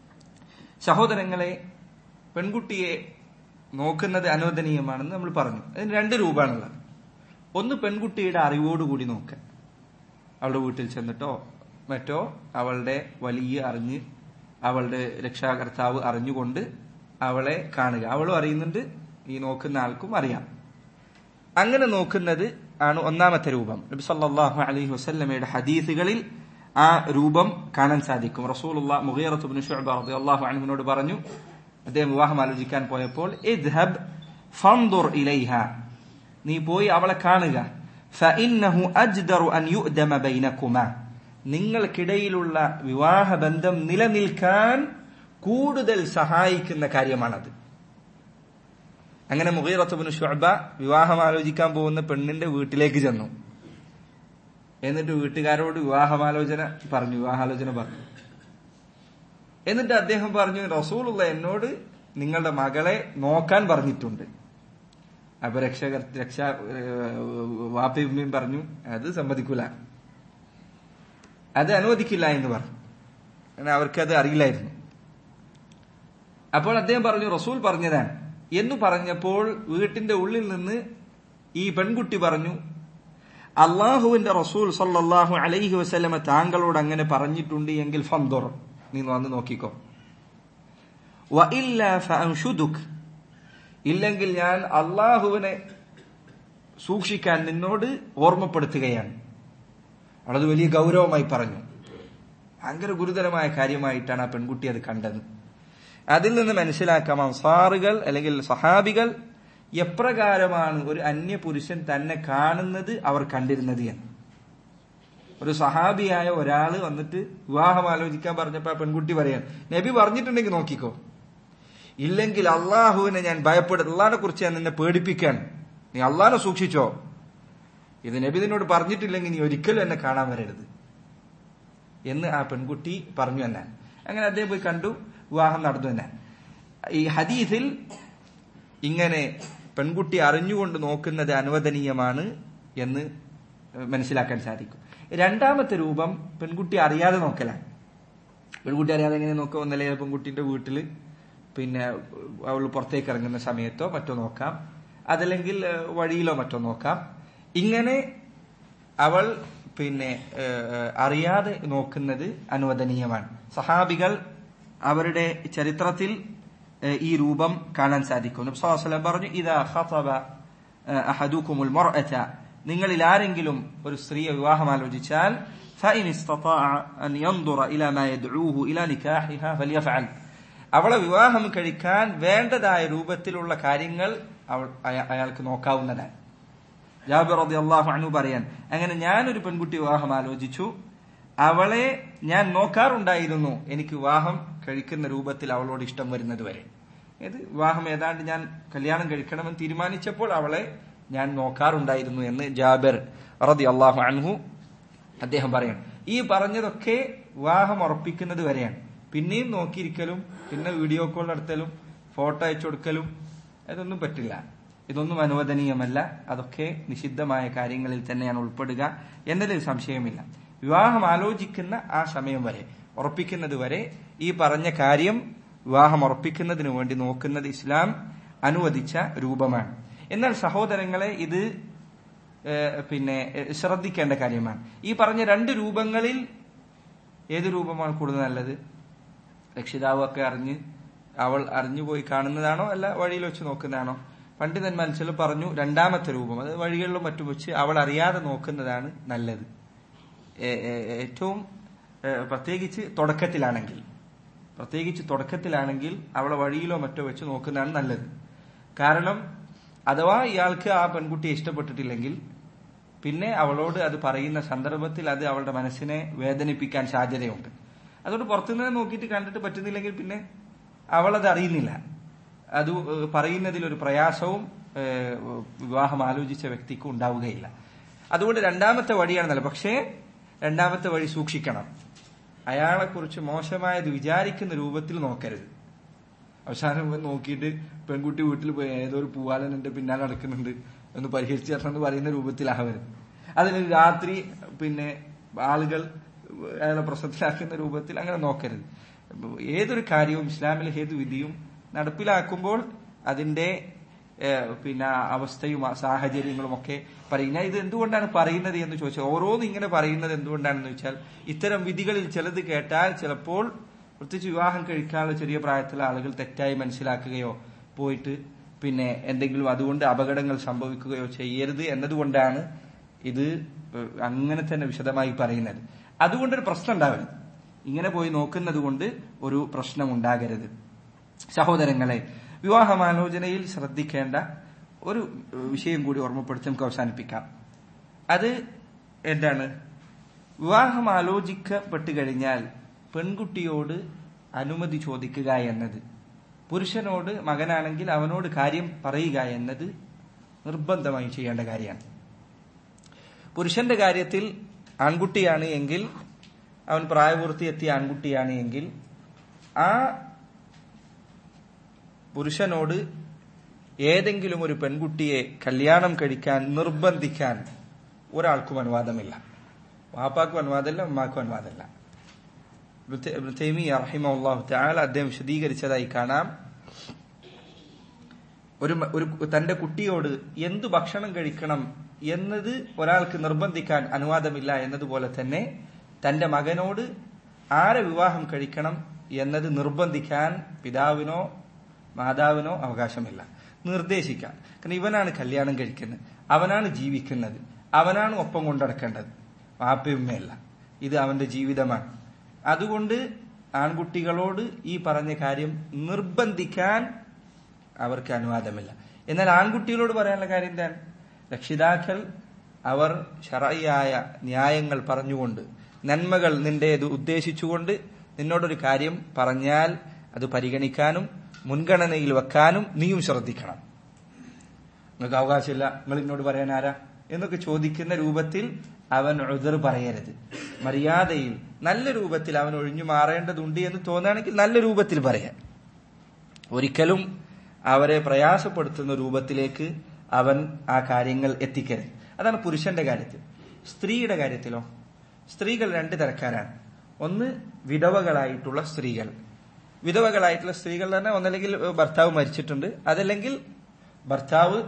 സഹോദരങ്ങളെ പെൺകുട്ടിയെ നോക്കുന്നത് അനുവദനീയമാണെന്ന് നമ്മൾ പറഞ്ഞു അതിന് രണ്ട് രൂപമാണുള്ളത് ഒന്ന് പെൺകുട്ടിയുടെ അറിവോടുകൂടി നോക്കുക അവളുടെ വീട്ടിൽ ചെന്നിട്ടോ മറ്റോ അവളുടെ വലിയ അറിഞ്ഞ് അവളുടെ രക്ഷാകർത്താവ് അറിഞ്ഞുകൊണ്ട് അവളെ കാണുക അവളും അറിയുന്നുണ്ട് ഈ നോക്കുന്ന ആൾക്കും അറിയാം അങ്ങനെ നോക്കുന്നത് ആണ് ഒന്നാമത്തെ രൂപം നബി സല്ലല്ലാഹു അലൈഹി വസല്ലമയുടെ ഹദീസുകളിൽ ആ രൂപം കാണാൻ സാധിക്കും റസൂലുള്ള മുഗീറത്ത് ഇബ്നു ശുഅബ റളിയല്ലാഹു അൻഹുവിനോട് പറഞ്ഞു അദ്ദേഹം വിവാഹം ആലോചിക്കാൻ പോയപ്പോൾ ഇദ്ഹബ് ഫൻദുർ ഇലൈഹ നീ പോയി അവളെ കാണുക ഫഇന്നഹു അജ്ദറു അൻ യുഅ്ദമ ബൈനകുമാ നിങ്ങൾക്കിടയിലുള്ള വിവാഹബന്ധം നിലനിൽക്കാൻ കൂടുതൽ സഹായിക്കുന്ന കാര്യമാണത് അങ്ങനെ മുഹീറത്തുബിന് ഷുഅബ വിവാഹം ആലോചിക്കാൻ പോകുന്ന പെണ്ണിന്റെ വീട്ടിലേക്ക് ചെന്നു എന്നിട്ട് വീട്ടുകാരോട് വിവാഹമാലോചന പറഞ്ഞു വിവാഹാലോചന പറഞ്ഞു എന്നിട്ട് അദ്ദേഹം പറഞ്ഞു റസൂലുള്ള എന്നോട് നിങ്ങളുടെ മകളെ നോക്കാൻ പറഞ്ഞിട്ടുണ്ട് അപ്പൊ രക്ഷക രക്ഷ വാപ്പയും പറഞ്ഞു അത് സമ്മതിക്കൂല അത് അനുവദിക്കില്ല എന്ന് പറഞ്ഞു കാരണം അവർക്കത് അറിയില്ലായിരുന്നു അപ്പോൾ അദ്ദേഹം പറഞ്ഞു റസൂൽ പറഞ്ഞതാണ് എന്ന് പറഞ്ഞപ്പോൾ വീട്ടിന്റെ ഉള്ളിൽ നിന്ന് ഈ പെൺകുട്ടി പറഞ്ഞു അള്ളാഹുവിന്റെ റസൂൽ സല്ലാഹു അലൈഹി വസ്ലമ താങ്കളോട് അങ്ങനെ പറഞ്ഞിട്ടുണ്ട് എങ്കിൽ ഫന്തോർ നീ വന്ന് നോക്കിക്കോ ഇല്ലെങ്കിൽ ഞാൻ അള്ളാഹുവിനെ സൂക്ഷിക്കാൻ നിന്നോട് ഓർമ്മപ്പെടുത്തുകയാണ് അവളത് വലിയ ഗൗരവമായി പറഞ്ഞു ഭയങ്കര ഗുരുതരമായ കാര്യമായിട്ടാണ് ആ പെൺകുട്ടി അത് കണ്ടത് അതിൽ നിന്ന് മനസ്സിലാക്കാം അൻസാറുകൾ അല്ലെങ്കിൽ സഹാബികൾ എപ്രകാരമാണ് ഒരു അന്യ പുരുഷൻ തന്നെ കാണുന്നത് അവർ കണ്ടിരുന്നത് എന്ന് ഒരു സഹാബിയായ ഒരാള് വന്നിട്ട് വിവാഹം ആലോചിക്കാൻ പറഞ്ഞപ്പോ ആ പെൺകുട്ടി പറയാൻ നബി പറഞ്ഞിട്ടുണ്ടെങ്കിൽ നോക്കിക്കോ ഇല്ലെങ്കിൽ അള്ളാഹുവിനെ ഞാൻ ഭയപ്പെടും അള്ളഹാനെ കുറിച്ച് ഞാൻ നിന്നെ പേടിപ്പിക്കാൻ നീ അള്ളാഹിനെ സൂക്ഷിച്ചോ ഇത് നബി നിന്നോട് പറഞ്ഞിട്ടില്ലെങ്കിൽ നീ ഒരിക്കലും എന്നെ കാണാൻ വരരുത് എന്ന് ആ പെൺകുട്ടി പറഞ്ഞു തന്നെ അങ്ങനെ അദ്ദേഹം പോയി കണ്ടു വിവാഹം നടന്നു തന്നെ ഈ ഹദീസിൽ ഇങ്ങനെ പെൺകുട്ടി അറിഞ്ഞുകൊണ്ട് നോക്കുന്നത് അനുവദനീയമാണ് എന്ന് മനസ്സിലാക്കാൻ സാധിക്കും രണ്ടാമത്തെ രൂപം പെൺകുട്ടി അറിയാതെ നോക്കലാണ് പെൺകുട്ടി അറിയാതെ എങ്ങനെ നോക്കുക ഒന്നല്ലേ പെൺകുട്ടിന്റെ വീട്ടില് പിന്നെ അവൾ പുറത്തേക്ക് ഇറങ്ങുന്ന സമയത്തോ മറ്റോ നോക്കാം അതല്ലെങ്കിൽ വഴിയിലോ മറ്റോ നോക്കാം ഇങ്ങനെ അവൾ പിന്നെ അറിയാതെ നോക്കുന്നത് അനുവദനീയമാണ് സഹാബികൾ അവരുടെ ചരിത്രത്തിൽ ഈ രൂപം കാണാൻ സാധിക്കും നബ്സാസ്ലം പറഞ്ഞു ഇതാ ഖതബ അഹദുക്കുമുൽ മർഅത നിങ്ങളിൽ ആരെങ്കിലും ഒരു സ്ത്രീയെ വിവാഹം ആലോചിച്ചാൽ فإن استطاع أن ينظر إلى ما يدعوه إلى نكاحها فليفعل അവളെ വിവാഹം കഴിക്കാൻ വേണ്ടതായ രൂപത്തിലുള്ള കാര്യങ്ങൾ അവൾ അയാൾക്ക് നോക്കാവുന്നതാണ് ജാബിർ റതി അള്ളാഹു അണു പറയാൻ അങ്ങനെ ഞാനൊരു പെൺകുട്ടി വിവാഹം ആലോചിച്ചു അവളെ ഞാൻ നോക്കാറുണ്ടായിരുന്നു എനിക്ക് വിവാഹം കഴിക്കുന്ന രൂപത്തിൽ അവളോട് ഇഷ്ടം വരുന്നത് വരെ ഏത് വിവാഹം ഏതാണ്ട് ഞാൻ കല്യാണം കഴിക്കണമെന്ന് തീരുമാനിച്ചപ്പോൾ അവളെ ഞാൻ നോക്കാറുണ്ടായിരുന്നു എന്ന് ജാബിർ റതി അള്ളാഹു അൻഹു അദ്ദേഹം പറയണം ഈ പറഞ്ഞതൊക്കെ വിവാഹം ഉറപ്പിക്കുന്നത് വരെയാണ് പിന്നെയും നോക്കിയിരിക്കലും പിന്നെ വീഡിയോ കോൾ നടത്തലും ഫോട്ടോ അയച്ചു കൊടുക്കലും ഇതൊന്നും പറ്റില്ല ഇതൊന്നും അനുവദനീയമല്ല അതൊക്കെ നിഷിദ്ധമായ കാര്യങ്ങളിൽ തന്നെയാണ് ഉൾപ്പെടുക എന്നതിൽ സംശയമില്ല വിവാഹം ആലോചിക്കുന്ന ആ സമയം വരെ ഉറപ്പിക്കുന്നത് വരെ ഈ പറഞ്ഞ കാര്യം വിവാഹം ഉറപ്പിക്കുന്നതിന് വേണ്ടി നോക്കുന്നത് ഇസ്ലാം അനുവദിച്ച രൂപമാണ് എന്നാൽ സഹോദരങ്ങളെ ഇത് പിന്നെ ശ്രദ്ധിക്കേണ്ട കാര്യമാണ് ഈ പറഞ്ഞ രണ്ട് രൂപങ്ങളിൽ ഏത് രൂപമാണ് കൂടുതൽ നല്ലത് രക്ഷിതാവ് ഒക്കെ അറിഞ്ഞ് അവൾ അറിഞ്ഞുപോയി കാണുന്നതാണോ അല്ല വഴിയിൽ വെച്ച് നോക്കുന്നതാണോ പണ്ഡിതന്മാർ ചില പറഞ്ഞു രണ്ടാമത്തെ രൂപം അത് വഴികളിലും മറ്റും വെച്ച് അവൾ അറിയാതെ നോക്കുന്നതാണ് നല്ലത് ഏറ്റവും പ്രത്യേകിച്ച് തുടക്കത്തിലാണെങ്കിൽ പ്രത്യേകിച്ച് തുടക്കത്തിലാണെങ്കിൽ അവളെ വഴിയിലോ മറ്റോ വെച്ച് നോക്കുന്നതാണ് നല്ലത് കാരണം അഥവാ ഇയാൾക്ക് ആ പെൺകുട്ടിയെ ഇഷ്ടപ്പെട്ടിട്ടില്ലെങ്കിൽ പിന്നെ അവളോട് അത് പറയുന്ന സന്ദർഭത്തിൽ അത് അവളുടെ മനസ്സിനെ വേദനിപ്പിക്കാൻ സാധ്യതയുണ്ട് അതുകൊണ്ട് പുറത്തുനിന്ന് നോക്കിയിട്ട് കണ്ടിട്ട് പറ്റുന്നില്ലെങ്കിൽ പിന്നെ അവളത് അറിയുന്നില്ല അത് പറയുന്നതിൽ ഒരു പ്രയാസവും വിവാഹം ആലോചിച്ച വ്യക്തിക്ക് ഉണ്ടാവുകയില്ല അതുകൊണ്ട് രണ്ടാമത്തെ വഴിയാണ് നല്ലത് പക്ഷേ രണ്ടാമത്തെ വഴി സൂക്ഷിക്കണം അയാളെ കുറിച്ച് മോശമായത് വിചാരിക്കുന്ന രൂപത്തിൽ നോക്കരുത് അവസാനം നോക്കിയിട്ട് പെൺകുട്ടി വീട്ടിൽ പോയി ഏതോ ഒരു പൂവാലൻ എന്റെ പിന്നാലെ നടക്കുന്നുണ്ട് എന്ന് പരിഹരിച്ചു തരണമെന്ന് പറയുന്ന രൂപത്തിലാവരുത് അതിന് രാത്രി പിന്നെ ആളുകൾ അയാളെ പ്രശ്നത്തിലാക്കുന്ന രൂപത്തിൽ അങ്ങനെ നോക്കരുത് ഏതൊരു കാര്യവും ഇസ്ലാമിലെ ഏത് വിധിയും നടപ്പിലാക്കുമ്പോൾ അതിന്റെ പിന്നെ അവസ്ഥയും സാഹചര്യങ്ങളും ഒക്കെ പറയും ഞാൻ ഇത് എന്തുകൊണ്ടാണ് പറയുന്നത് എന്ന് ചോദിച്ചാൽ ഓരോന്നും ഇങ്ങനെ പറയുന്നത് എന്തുകൊണ്ടാണെന്ന് വെച്ചാൽ ഇത്തരം വിധികളിൽ ചിലത് കേട്ടാൽ ചിലപ്പോൾ പ്രത്യേകിച്ച് വിവാഹം കഴിക്കാനുള്ള ചെറിയ പ്രായത്തിലെ ആളുകൾ തെറ്റായി മനസ്സിലാക്കുകയോ പോയിട്ട് പിന്നെ എന്തെങ്കിലും അതുകൊണ്ട് അപകടങ്ങൾ സംഭവിക്കുകയോ ചെയ്യരുത് എന്നതുകൊണ്ടാണ് ഇത് അങ്ങനെ തന്നെ വിശദമായി പറയുന്നത് അതുകൊണ്ടൊരു പ്രശ്നം ഉണ്ടാവരുത് ഇങ്ങനെ പോയി നോക്കുന്നത് കൊണ്ട് ഒരു പ്രശ്നം ഉണ്ടാകരുത് സഹോദരങ്ങളെ വിവാഹമാലോചനയിൽ ശ്രദ്ധിക്കേണ്ട ഒരു വിഷയം കൂടി ഓർമ്മപ്പെടുത്തി നമുക്ക് അവസാനിപ്പിക്കാം അത് എന്താണ് വിവാഹം ആലോചിക്കപ്പെട്ട് കഴിഞ്ഞാൽ പെൺകുട്ടിയോട് അനുമതി ചോദിക്കുക എന്നത് പുരുഷനോട് മകനാണെങ്കിൽ അവനോട് കാര്യം പറയുക എന്നത് നിർബന്ധമായി ചെയ്യേണ്ട കാര്യമാണ് പുരുഷന്റെ കാര്യത്തിൽ ആൺകുട്ടിയാണ് എങ്കിൽ അവൻ പ്രായപൂർത്തി എത്തിയ ആൺകുട്ടിയാണ് എങ്കിൽ ആ പുരുഷനോട് ഏതെങ്കിലും ഒരു പെൺകുട്ടിയെ കല്യാണം കഴിക്കാൻ നിർബന്ധിക്കാൻ ഒരാൾക്കും അനുവാദമില്ല വാപ്പാക്കും അനുവാദമില്ല ഉമ്മാക്കും അനുവാദമില്ല റഹിമുല്ലാഹു താല അദ്ദേഹം വിശദീകരിച്ചതായി കാണാം ഒരു ഒരു തന്റെ കുട്ടിയോട് എന്തു ഭക്ഷണം കഴിക്കണം എന്നത് ഒരാൾക്ക് നിർബന്ധിക്കാൻ അനുവാദമില്ല എന്നതുപോലെ തന്നെ തന്റെ മകനോട് ആരെ വിവാഹം കഴിക്കണം എന്നത് നിർബന്ധിക്കാൻ പിതാവിനോ മാതാവിനോ അവകാശമില്ല നിർദ്ദേശിക്കാം കാരണം ഇവനാണ് കല്യാണം കഴിക്കുന്നത് അവനാണ് ജീവിക്കുന്നത് അവനാണ് ഒപ്പം കൊണ്ടടക്കേണ്ടത് വാപ്പയുമ്മയല്ല ഇത് അവന്റെ ജീവിതമാണ് അതുകൊണ്ട് ആൺകുട്ടികളോട് ഈ പറഞ്ഞ കാര്യം നിർബന്ധിക്കാൻ അവർക്ക് അനുവാദമില്ല എന്നാൽ ആൺകുട്ടികളോട് പറയാനുള്ള കാര്യം എന്താണ് രക്ഷിതാക്കൾ അവർ ഷറയായ ന്യായങ്ങൾ പറഞ്ഞുകൊണ്ട് നന്മകൾ നിന്റെ ഉദ്ദേശിച്ചുകൊണ്ട് നിന്നോടൊരു കാര്യം പറഞ്ഞാൽ അത് പരിഗണിക്കാനും മുൻഗണനയിൽ വെക്കാനും നീയും ശ്രദ്ധിക്കണം നിങ്ങൾക്ക് അവകാശമില്ല നിങ്ങൾ എന്നോട് പറയാൻ ആരാ എന്നൊക്കെ ചോദിക്കുന്ന രൂപത്തിൽ അവൻ ഉതിർ പറയരുത് മര്യാദയിൽ നല്ല രൂപത്തിൽ അവൻ ഒഴിഞ്ഞു മാറേണ്ടതുണ്ട് എന്ന് തോന്നുകയാണെങ്കിൽ നല്ല രൂപത്തിൽ പറയാൻ ഒരിക്കലും അവരെ പ്രയാസപ്പെടുത്തുന്ന രൂപത്തിലേക്ക് അവൻ ആ കാര്യങ്ങൾ എത്തിക്കരുത് അതാണ് പുരുഷന്റെ കാര്യത്തിൽ സ്ത്രീയുടെ കാര്യത്തിലോ സ്ത്രീകൾ രണ്ട് തരക്കാരാണ് ഒന്ന് വിധവകളായിട്ടുള്ള സ്ത്രീകൾ വിധവകളായിട്ടുള്ള സ്ത്രീകൾ തന്നെ ഒന്നല്ലെങ്കിൽ ഭർത്താവ് മരിച്ചിട്ടുണ്ട് അതല്ലെങ്കിൽ ഭർത്താവ്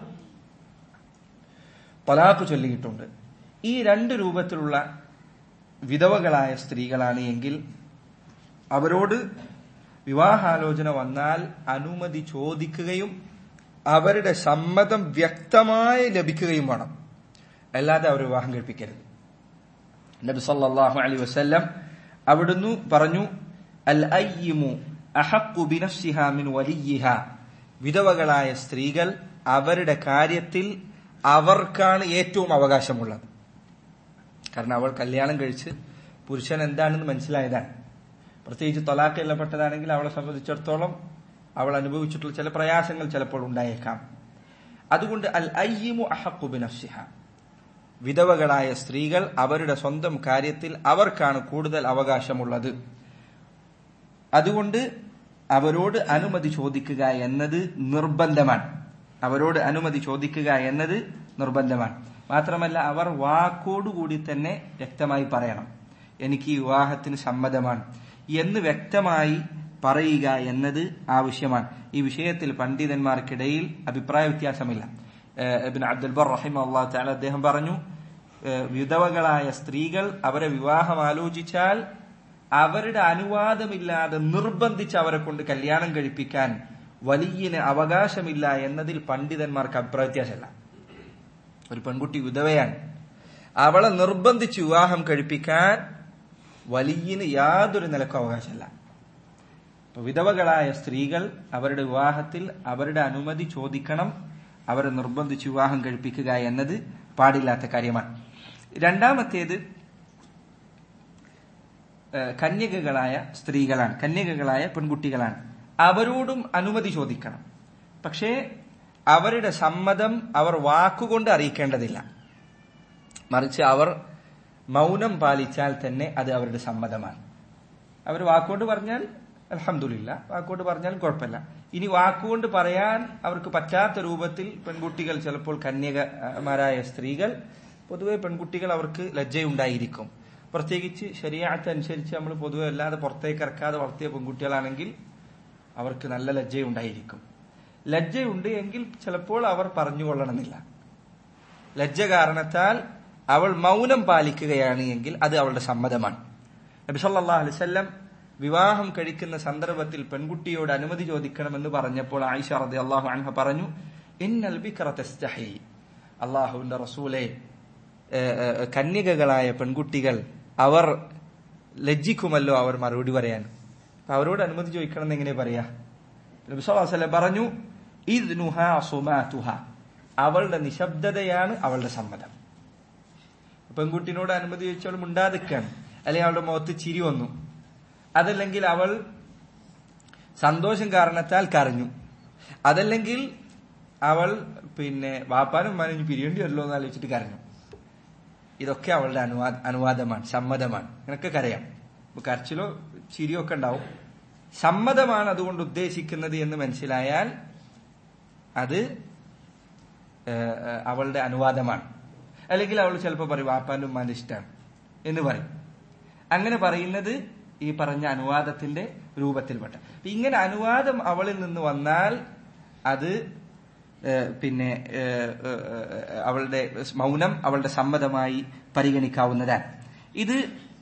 പലാപ്പ് ചൊല്ലിയിട്ടുണ്ട് ഈ രണ്ട് രൂപത്തിലുള്ള വിധവകളായ സ്ത്രീകളാണ് എങ്കിൽ അവരോട് വിവാഹാലോചന വന്നാൽ അനുമതി ചോദിക്കുകയും അവരുടെ സമ്മതം വ്യക്തമായി ലഭിക്കുകയും വേണം അല്ലാതെ അവർ വിവാഹം കഴിപ്പിക്കരുത് നബി സല്ലല്ലാഹു അലൈഹി വസല്ലം അവിടുന്ന് പറഞ്ഞു അൽ അയ്യിമു അഹഖു ബിനഫ്സിഹാ മിൻ വലിയിഹ വിധവകളായ സ്ത്രീകൾ അവരുടെ കാര്യത്തിൽ അവർക്കാണ് ഏറ്റവും അവകാശമുള്ളത് കാരണം അവൾ കല്യാണം കഴിച്ച് പുരുഷൻ എന്താണെന്ന് മനസ്സിലായതാണ് പ്രത്യേകിച്ച് തൊലാക്ക് എല്ലപ്പെട്ടതാണെങ്കിൽ അവളെ സംബന്ധിച്ചിടത്തോളം അവൾ അനുഭവിച്ചിട്ടുള്ള ചില പ്രയാസങ്ങൾ ചിലപ്പോൾ ഉണ്ടായേക്കാം അതുകൊണ്ട് അൽ അയ്യിമു അഹഖു ബിനഫ്സിഹ വിധവകളായ സ്ത്രീകൾ അവരുടെ സ്വന്തം കാര്യത്തിൽ അവർക്കാണ് കൂടുതൽ അവകാശമുള്ളത് അതുകൊണ്ട് അവരോട് അനുമതി ചോദിക്കുക എന്നത് നിർബന്ധമാണ് അവരോട് അനുമതി ചോദിക്കുക എന്നത് നിർബന്ധമാണ് മാത്രമല്ല അവർ വാക്കോടുകൂടി തന്നെ വ്യക്തമായി പറയണം എനിക്ക് ഈ വിവാഹത്തിന് സമ്മതമാണ് എന്ന് വ്യക്തമായി പറയുക എന്നത് ആവശ്യമാണ് ഈ വിഷയത്തിൽ പണ്ഡിതന്മാർക്കിടയിൽ അഭിപ്രായ വ്യത്യാസമില്ല ഇബ്ൻ അബ്ദുൽ ബർ റഹിം അള്ളാഹു താല അദ്ദേഹം പറഞ്ഞു വിധവകളായ സ്ത്രീകൾ അവരെ വിവാഹം ആലോചിച്ചാൽ അവരുടെ അനുവാദമില്ലാതെ നിർബന്ധിച്ച് അവരെ കൊണ്ട് കല്യാണം കഴിപ്പിക്കാൻ വലിയന് അവകാശമില്ല എന്നതിൽ പണ്ഡിതന്മാർക്ക് അഭിപ്രായ വ്യത്യാസമല്ല ഒരു പെൺകുട്ടി വിധവയാണ് അവളെ നിർബന്ധിച്ച് വിവാഹം കഴിപ്പിക്കാൻ വലിയന് യാതൊരു നിലക്കും അവകാശമല്ല ഇപ്പൊ വിധവകളായ സ്ത്രീകൾ അവരുടെ വിവാഹത്തിൽ അവരുടെ അനുമതി ചോദിക്കണം അവരെ നിർബന്ധിച്ച് വിവാഹം കഴിപ്പിക്കുക എന്നത് പാടില്ലാത്ത കാര്യമാണ് രണ്ടാമത്തേത് കന്യകകളായ സ്ത്രീകളാണ് കന്യകകളായ പെൺകുട്ടികളാണ് അവരോടും അനുമതി ചോദിക്കണം പക്ഷേ അവരുടെ സമ്മതം അവർ വാക്കുകൊണ്ട് അറിയിക്കേണ്ടതില്ല മറിച്ച് അവർ മൗനം പാലിച്ചാൽ തന്നെ അത് അവരുടെ സമ്മതമാണ് അവർ വാക്കുകൊണ്ട് പറഞ്ഞാൽ അലഹമില്ല വാക്കുകൊണ്ട് പറഞ്ഞാലും കുഴപ്പമില്ല ഇനി വാക്കുകൊണ്ട് പറയാൻ അവർക്ക് പറ്റാത്ത രൂപത്തിൽ പെൺകുട്ടികൾ ചിലപ്പോൾ കന്യകമാരായ സ്ത്രീകൾ പൊതുവെ പെൺകുട്ടികൾ അവർക്ക് ലജ്ജയുണ്ടായിരിക്കും പ്രത്യേകിച്ച് ശരിയാത്ത അനുസരിച്ച് നമ്മൾ പൊതുവെ അല്ലാതെ പുറത്തേക്ക് ഇറക്കാതെ വളർത്തിയ പെൺകുട്ടികളാണെങ്കിൽ അവർക്ക് നല്ല ലജ്ജയുണ്ടായിരിക്കും ലജ്ജയുണ്ട് എങ്കിൽ ചിലപ്പോൾ അവർ പറഞ്ഞുകൊള്ളണമെന്നില്ല ലജ്ജ കാരണത്താൽ അവൾ മൗനം പാലിക്കുകയാണ് എങ്കിൽ അത് അവളുടെ സമ്മതമാണ് നബി സല്ലല്ലാഹു അലൈഹി വസല്ലം വിവാഹം കഴിക്കുന്ന സന്ദർഭത്തിൽ പെൺകുട്ടിയോട് അനുമതി ചോദിക്കണമെന്ന് പറഞ്ഞപ്പോൾ ആയിഷ റതി അള്ളാഹു അൻഹ പറഞ്ഞു ഇന്നൽ ബിക്രതസ്തഹി അള്ളാഹുവിന്റെ റസൂലെ കന്യകകളായ പെൺകുട്ടികൾ അവർ ലജ്ജിക്കുമല്ലോ അവർ മറുപടി പറയാൻ അപ്പൊ അവരോട് അനുമതി ചോദിക്കണം എന്ന് എങ്ങനെ പറയാ നബി സല്ലല്ലാഹു അലൈഹി വസല്ലം പറഞ്ഞു ഇദ്നുഹാ സുമാതുഹ അവളുടെ നിശബ്ദതയാണ് അവളുടെ സമ്മതം പെൺകുട്ടിനോട് അനുമതി ചോദിച്ചവൾ മിണ്ടാതിക്കാണ് അല്ലെങ്കിൽ അവളുടെ മുഖത്ത് ചിരി വന്നു അതല്ലെങ്കിൽ അവൾ സന്തോഷം കാരണത്താൽ കരഞ്ഞു അതല്ലെങ്കിൽ അവൾ പിന്നെ വാപ്പാനും ഉമ്മാനും പിരിയേണ്ടി വരല്ലോ എന്ന് ആലോചിച്ചിട്ട് കരഞ്ഞു ഇതൊക്കെ അവളുടെ അനുവാദ അനുവാദമാണ് സമ്മതമാണ് നിനക്ക് കരയാം ഇപ്പൊ കരച്ചിലോ ചിരിയോ ഒക്കെ ഉണ്ടാവും സമ്മതമാണ് അതുകൊണ്ട് ഉദ്ദേശിക്കുന്നത് എന്ന് മനസ്സിലായാൽ അത് അവളുടെ അനുവാദമാണ് അല്ലെങ്കിൽ അവൾ ചിലപ്പോൾ പറയും വാപ്പാന്റെ ഉമ്മാന്റെ ഇഷ്ടമാണ് എന്ന് പറയും അങ്ങനെ പറയുന്നത് ഈ പറഞ്ഞ അനുവാദത്തിന്റെ രൂപത്തിൽപ്പെട്ട ഇങ്ങനെ അനുവാദം അവളിൽ നിന്ന് വന്നാൽ അത് പിന്നെ അവളുടെ മൗനം അവളുടെ സമ്മതമായി പരിഗണിക്കാവുന്നതാണ് ഇത്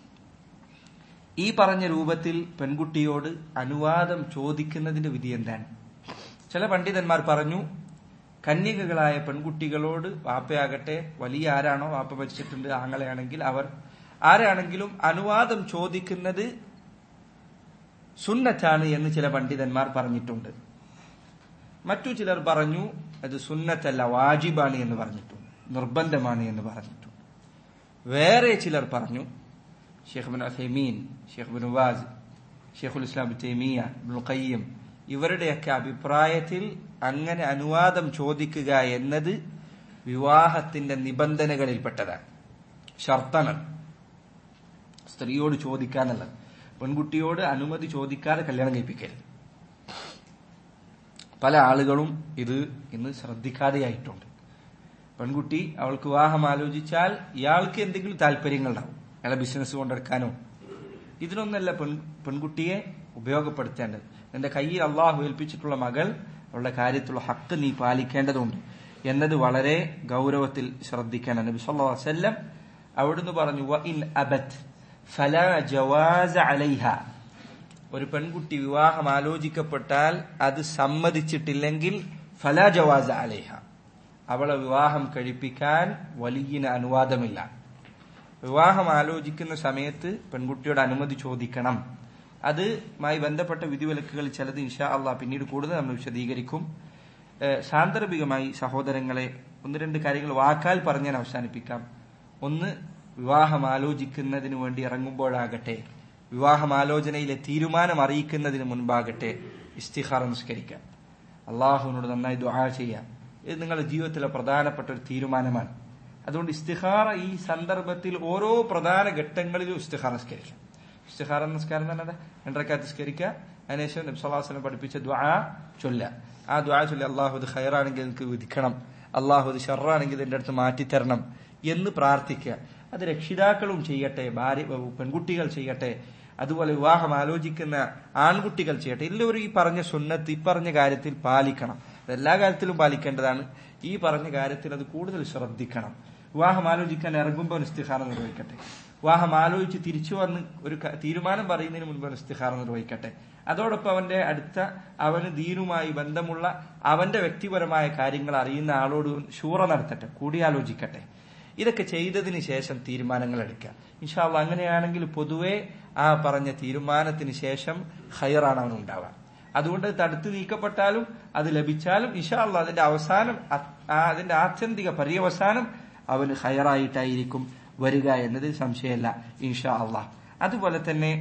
ഈ പറഞ്ഞ രൂപത്തിൽ പെൺകുട്ടിയോട് അനുവാദം ചോദിക്കുന്നതിന്റെ വിധി എന്താണ് ചില പണ്ഡിതന്മാർ പറഞ്ഞു കന്യകകളായ പെൺകുട്ടികളോട് വാപ്പയാകട്ടെ വലിയ ആരാണോ വാപ്പ മരിച്ചിട്ടുണ്ട് ആങ്ങളെയാണെങ്കിൽ അവർ ആരാണെങ്കിലും അനുവാദം ചോദിക്കുന്നത് സുന്നത്താണ് എന്ന് ചില പണ്ഡിതന്മാർ പറഞ്ഞിട്ടുണ്ട് മറ്റു ചിലർ പറഞ്ഞു അത് സുന്നത്തല്ല വാജിബാണ് എന്ന് പറഞ്ഞിട്ടുണ്ട് നിർബന്ധമാണ് എന്ന് പറഞ്ഞിട്ടുണ്ട് വേറെ ചിലർ പറഞ്ഞു Sheikh bin Uthaymeen Sheikh bin ഉവാസ് ഷെയ്ഖുൽ ഇസ്ലാം തൈമിയ ഖയ്യം ഇവരുടെയൊക്കെ അഭിപ്രായത്തിൽ അങ്ങനെ അനുവാദം ചോദിക്കുക എന്നത് വിവാഹത്തിന്റെ നിബന്ധനകളിൽപ്പെട്ടതാണ് ഷർത്താണ് സ്ത്രീയോട് ചോദിക്കാന്നുള്ളത് പെൺകുട്ടിയോട് അനുമതി ചോദിക്കാതെ കല്യാണം കഴിപ്പിക്കരുത് പല ആളുകളും ഇത് ഇന്ന് ശ്രദ്ധിക്കാതെയായിട്ടുണ്ട് പെൺകുട്ടി അവൾക്ക് വിവാഹം ആലോചിച്ചാൽ ഇയാൾക്ക് എന്തെങ്കിലും താല്പര്യങ്ങളുണ്ടാവും അയാളെ ബിസിനസ് കൊണ്ടെടുക്കാനോ ഇതിനൊന്നല്ല പെൺ പെൺകുട്ടിയെ ഉപയോഗപ്പെടുത്തേണ്ടത് നിന്റെ കയ്യിൽ അള്ളാഹു ഏൽപ്പിച്ചിട്ടുള്ള മകൾ അവളുടെ കാര്യത്തിലുള്ള ഹക്ക് നീ പാലിക്കേണ്ടതുണ്ട് എന്നത് വളരെ ഗൗരവത്തിൽ ശ്രദ്ധിക്കണം നബി സല്ലല്ലാഹു അലൈഹി വസല്ലം അവിടുന്ന് പറഞ്ഞു വ ഇൻ അബത് ഫലാ ജവാസ അലൈഹ ഒരു പെൺകുട്ടി വിവാഹം ആലോചിക്കപ്പെട്ടാൽ അത് സമ്മതിച്ചിട്ടില്ലെങ്കിൽ ഫലാ ജവാസ അലൈഹ അവളെ വിവാഹം കഴിപ്പിക്കാൻ വലിയ അനുവാദമില്ല വിവാഹം ആലോചിക്കുന്ന സമയത്ത് പെൺകുട്ടിയോട് അനുമതി ചോദിക്കണം അതുമായി ബന്ധപ്പെട്ട വിധിവിലക്കുകൾ ചിലത് ഇൻഷാ അള്ളാഹ് പിന്നീട് കൂടുതൽ നമ്മൾ വിശദീകരിക്കും സാന്ദർഭികമായി സഹോദരങ്ങളെ ഒന്ന് രണ്ട് കാര്യങ്ങൾ വാക്കാൽ പറഞ്ഞാൽ അവസാനിപ്പിക്കാം ഒന്ന് വിവാഹം ആലോചിക്കുന്നതിന് വേണ്ടി ഇറങ്ങുമ്പോഴാകട്ടെ വിവാഹമാലോചനയിലെ തീരുമാനം അറിയിക്കുന്നതിന് മുൻപാകട്ടെ ഇസ്തിഹാർ നിസ്കരിക്കാം അള്ളാഹുവിനോട് നന്നായി ദുആ ചെയ്യാം ഇത് നിങ്ങളുടെ ജീവിതത്തിലെ പ്രധാനപ്പെട്ട ഒരു തീരുമാനമാണ് അതുകൊണ്ട് ഇസ്തിഹാറ ഈ സന്ദർഭത്തിൽ ഓരോ പ്രധാന ഘട്ടങ്ങളിലും ഇസ്തിഹാർ നിസ്കരിക്കാം ഇസ്തിഹാറ നിസ്കാരം എന്ന് പറഞ്ഞാൽ രണ്ടരക്കാത്ത് നിസ്കരിക്കുക അതിനുശേഷം നബ്സല്ലാസ്ലം പഠിപ്പിച്ച ദ്വാ ചൊല്ല ആ ദ്വാ ചൊല്ലി അള്ളാഹു ഇത് ഹയറാണെങ്കിൽ എനിക്ക് വിധിക്കണം അള്ളാഹു ഇത് ഷറാണെങ്കിൽ എന്റെ അടുത്ത് മാറ്റിത്തരണം എന്ന് പ്രാർത്ഥിക്കുക അത് രക്ഷിതാക്കളും ചെയ്യട്ടെ ഭാര്യ പെൺകുട്ടികൾ ചെയ്യട്ടെ അതുപോലെ വിവാഹം ആലോചിക്കുന്ന ആൺകുട്ടികൾ ചെയ്യട്ടെ എല്ലാവരും ഈ പറഞ്ഞ സുന്നത്ത് ഈ പറഞ്ഞ കാര്യത്തിൽ പാലിക്കണം എല്ലാ കാര്യത്തിലും പാലിക്കേണ്ടതാണ് ഈ പറഞ്ഞ കാര്യത്തിൽ അത് കൂടുതൽ ശ്രദ്ധിക്കണം വിവാഹം ആലോചിക്കാൻ ഇറങ്ങുമ്പോൾ ഇസ്തിഹാറ നിർവഹിക്കട്ടെ വിവാഹം ആലോചിച്ച് തിരിച്ചു വന്ന് ഒരു തീരുമാനം പറയുന്നതിന് മുൻപ് ഇസ്തിഹാറ നിർവഹിക്കട്ടെ അതോടൊപ്പം അവന്റെ അടുത്ത അവന് ദീനുമായി ബന്ധമുള്ള അവന്റെ വ്യക്തിപരമായ കാര്യങ്ങൾ അറിയുന്ന ആളോട് ശൂറ നടത്തട്ടെ കൂടിയാലോചിക്കട്ടെ ഇതൊക്കെ ചെയ്തതിന് ശേഷം തീരുമാനങ്ങൾ എടുക്കുക ഇൻഷാല്ല അങ്ങനെയാണെങ്കിൽ പൊതുവെ ആ പറഞ്ഞ തീരുമാനത്തിന് ശേഷം ഹയറാണ് അവൻ ഉണ്ടാവുക അതുകൊണ്ട് തടുത്തു നീക്കപ്പെട്ടാലും അത് ലഭിച്ചാലും ഇൻഷാല്ല അതിന്റെ അവസാനം അതിന്റെ ആത്യന്തിക പര്യവസാനം അവന് ഹയറായിട്ടായിരിക്കും വരിക എന്നതിൽ സംശയമല്ല ഇൻഷാ അള്ളാഹ് അതുപോലെ തന്നെ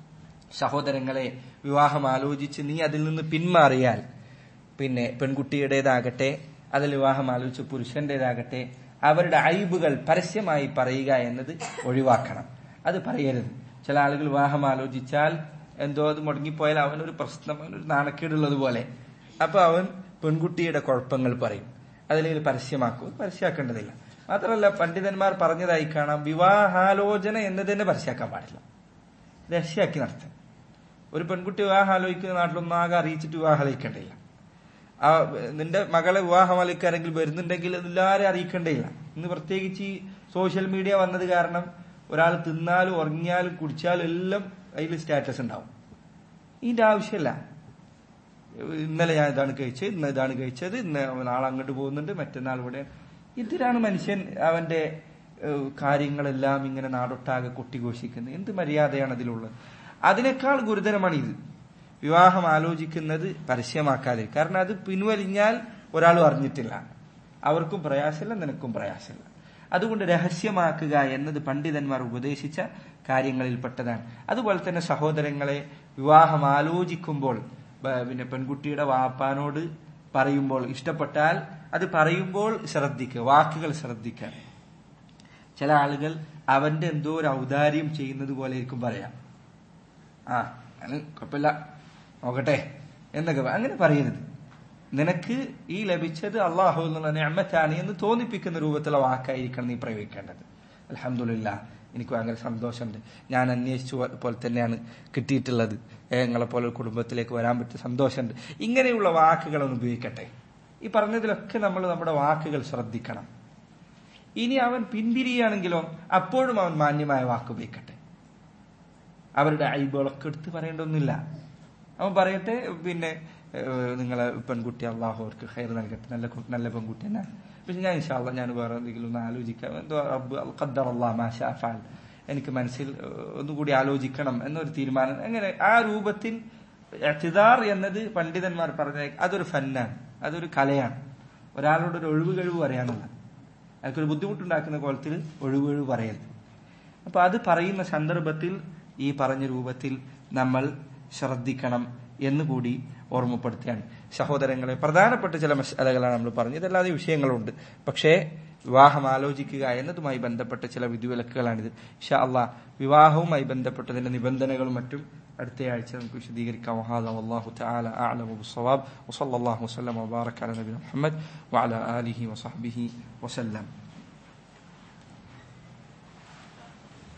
സഹോദരങ്ങളെ വിവാഹം ആലോചിച്ച് നീ അതിൽ നിന്ന് പിന്മാറിയാൽ പിന്നെ പെൺകുട്ടിയുടേതാകട്ടെ അതിൽ വിവാഹം ആലോചിച്ച് പുരുഷന്റേതാകട്ടെ അവരുടെ അയിബുകൾ പരസ്യമായി പറയുക എന്നത് ഒഴിവാക്കണം അത് പറയരുത് ചില ആളുകൾ വിവാഹം ആലോചിച്ചാൽ എന്തോ അത് മുടങ്ങിപ്പോയാൽ അവനൊരു പ്രശ്നം അവനൊരു നാണക്കേടുള്ളത് പോലെ അപ്പൊ അവൻ പെൺകുട്ടിയുടെ കുഴപ്പങ്ങൾ പറയും അതിലേക്ക് പരസ്യമാക്കും പരസ്യമാക്കേണ്ടതില്ല മാത്രമല്ല പണ്ഡിതന്മാർ പറഞ്ഞതായി കാണാം വിവാഹാലോചന എന്നത് തന്നെ പരസ്യമാക്കാൻ പാടില്ല രഹസ്യമാക്കി നടത്താൻ ഒരു പെൺകുട്ടി വിവാഹം ആലോചിക്കുന്ന നാട്ടിലൊന്നും ആകെ അറിയിച്ചിട്ട് വിവാഹം ആലോചിക്കേണ്ടില്ല ആ നിന്റെ മകളെ വിവാഹം ആലോചിക്കാരെങ്കിൽ വരുന്നുണ്ടെങ്കിൽ എല്ലാവരും അറിയിക്കേണ്ടയില്ല ഇന്ന് പ്രത്യേകിച്ച് ഈ സോഷ്യൽ മീഡിയ വന്നത് കാരണം ഒരാൾ തിന്നാലും ഉറങ്ങിയാലും കുടിച്ചാലും എല്ലാം അതിൽ സ്റ്റാറ്റസ് ഉണ്ടാവും ഇതിന്റെ ആവശ്യമില്ല ഇന്നലെ ഞാൻ ഇതാണ് കഴിച്ചത് ഇന്ന് ഇതാണ് കഴിച്ചത് ഇന്ന് നാളെ അങ്ങോട്ട് പോകുന്നുണ്ട് മറ്റന്നാൾ ഇവിടെ ഇതിലാണ് മനുഷ്യൻ അവന്റെ കാര്യങ്ങളെല്ലാം ഇങ്ങനെ നാടൊട്ടാകെ കൊട്ടിഘോഷിക്കുന്നത് എന്ത് മര്യാദയാണ് അതിലുള്ളത് അതിനേക്കാൾ ഗുരുതരമാണ് ഇത് വിവാഹം ആലോചിക്കുന്നത് പരസ്യമാക്കാതെ കാരണം അത് പിൻവലിഞ്ഞാൽ ഒരാളും അറിഞ്ഞിട്ടില്ല അവർക്കും പ്രയാസമില്ല നിനക്കും പ്രയാസമില്ല അതുകൊണ്ട് രഹസ്യമാക്കുക എന്നത് പണ്ഡിതന്മാർ ഉപദേശിച്ച കാര്യങ്ങളിൽപ്പെട്ടതാണ് അതുപോലെ തന്നെ സഹോദരങ്ങളെ വിവാഹം ആലോചിക്കുമ്പോൾ ബ- പിന്നെ പെൺകുട്ടിയുടെ വാപ്പാനോട് പറയുമ്പോൾ ഇഷ്ടപ്പെട്ടാൽ അത് പറയുമ്പോൾ ശ്രദ്ധിക്കുക വാക്കുകൾ ശ്രദ്ധിക്കുക ചില ആളുകൾ അവന്റെ എന്തോ ഒരു ഔദാര്യം ചെയ്യുന്നത് പോലെ ആയിരിക്കും പറയാം ആ അത് കുഴപ്പമില്ല നോക്കട്ടെ എന്നൊക്കെ പ- അങ്ങനെ പറയരുത് നിനക്ക് ഈ ലഭിച്ചത് അള്ളാഹു എന്നുള്ള ഞാമത്താണ് എന്ന് തോന്നിപ്പിക്കുന്ന രൂപത്തിലുള്ള വാക്കായിരിക്കണം നീ പ്രയോഗിക്കേണ്ടത് അലഹമില്ല എനിക്ക് ഭയങ്കര സന്തോഷമുണ്ട് ഞാൻ അന്വേഷിച്ച പോ- പോലെ തന്നെയാണ് കിട്ടിയിട്ടുള്ളത് ഏ, നിങ്ങളെ പോലെ ഒരു കുടുംബത്തിലേക്ക് വരാൻ പറ്റിയ സന്തോഷമുണ്ട് ഇങ്ങനെയുള്ള വാക്കുകളൊന്ന് ഉപയോഗിക്കട്ടെ ഈ പറഞ്ഞതിലൊക്കെ നമ്മൾ നമ്മുടെ വാക്കുകൾ ശ്രദ്ധിക്കണം ഇനി അവൻ പിന്തിരിയാണെങ്കിലോ അപ്പോഴും അവൻ മാന്യമായ വാക്ക് ഉപയോഗിക്കട്ടെ അവരുടെ അയിബുകളൊക്കെ എടുത്ത് പറയേണ്ടതൊന്നുമില്ല അവൻ പറയട്ടെ പിന്നെ ഏഹ്, നിങ്ങളെ പെൺകുട്ടി അള്ളാഹു അവർക്ക് ഹെയർ നൽകട്ടെ നല്ല കു- നല്ല പെൺകുട്ടി തന്നെ പക്ഷെ ഞാൻ ഇൻഷാല്ല ഞാൻ വേറെ എന്തെങ്കിലും ഒന്ന് ആലോചിക്കാം എന്തോ റബ്ബ് ഖദ്ദർ അള്ളാഹ് മാഷാ ഫഅൽ. എനിക്ക് മനസ്സിൽ ഏഹ്, ഒന്നുകൂടി ആലോചിക്കണം എന്നൊരു തീരുമാനം അങ്ങനെ ആ രൂപത്തിൽ എത്തിദാർ എന്നത് പണ്ഡിതന്മാർ പറഞ്ഞ അതൊരു ഫന്നാണ് അതൊരു കലയാണ് ഒരാളോട് ഒരു ഒഴിവ് കഴിവ് പറയാനുള്ളത് അയാൾക്കൊരു ബുദ്ധിമുട്ടുണ്ടാക്കുന്ന കോലത്തിൽ ഒഴിവ് കഴിവ് പറയരുത് അപ്പൊ അത് പറയുന്ന സന്ദർഭത്തിൽ ഈ പറഞ്ഞ രൂപത്തിൽ നമ്മൾ ശ്രദ്ധിക്കണം എന്നുകൂടി ഓർമ്മപ്പെടുത്തുകയാണ് സഹോദരങ്ങളെ പ്രധാനപ്പെട്ട ചില മസാലകളാണ് നമ്മൾ പറഞ്ഞത് ഇതല്ലാതെ വിഷയങ്ങളുണ്ട് പക്ഷേ വിവാഹം ആലോചിക്കുക എന്നതുമായി ബന്ധപ്പെട്ട ചില വിധിവിലക്കുകളാണിത് ഷാ അള്ളാ വിവാഹവുമായി ബന്ധപ്പെട്ടതിന്റെ നിബന്ധനകളും മറ്റും അടുത്ത ആഴ്ച നമുക്ക് വിശദീകരിക്കാം വഹാദ വല്ലാഹു തആല അഅലമു ബിസ്സവാബ് വസല്ലല്ലാഹു വസല്ലം വബാറക അല നബിന മുഹമ്മദ് വഅല ആലിഹി വസഹ്ബിഹി വസല്ലം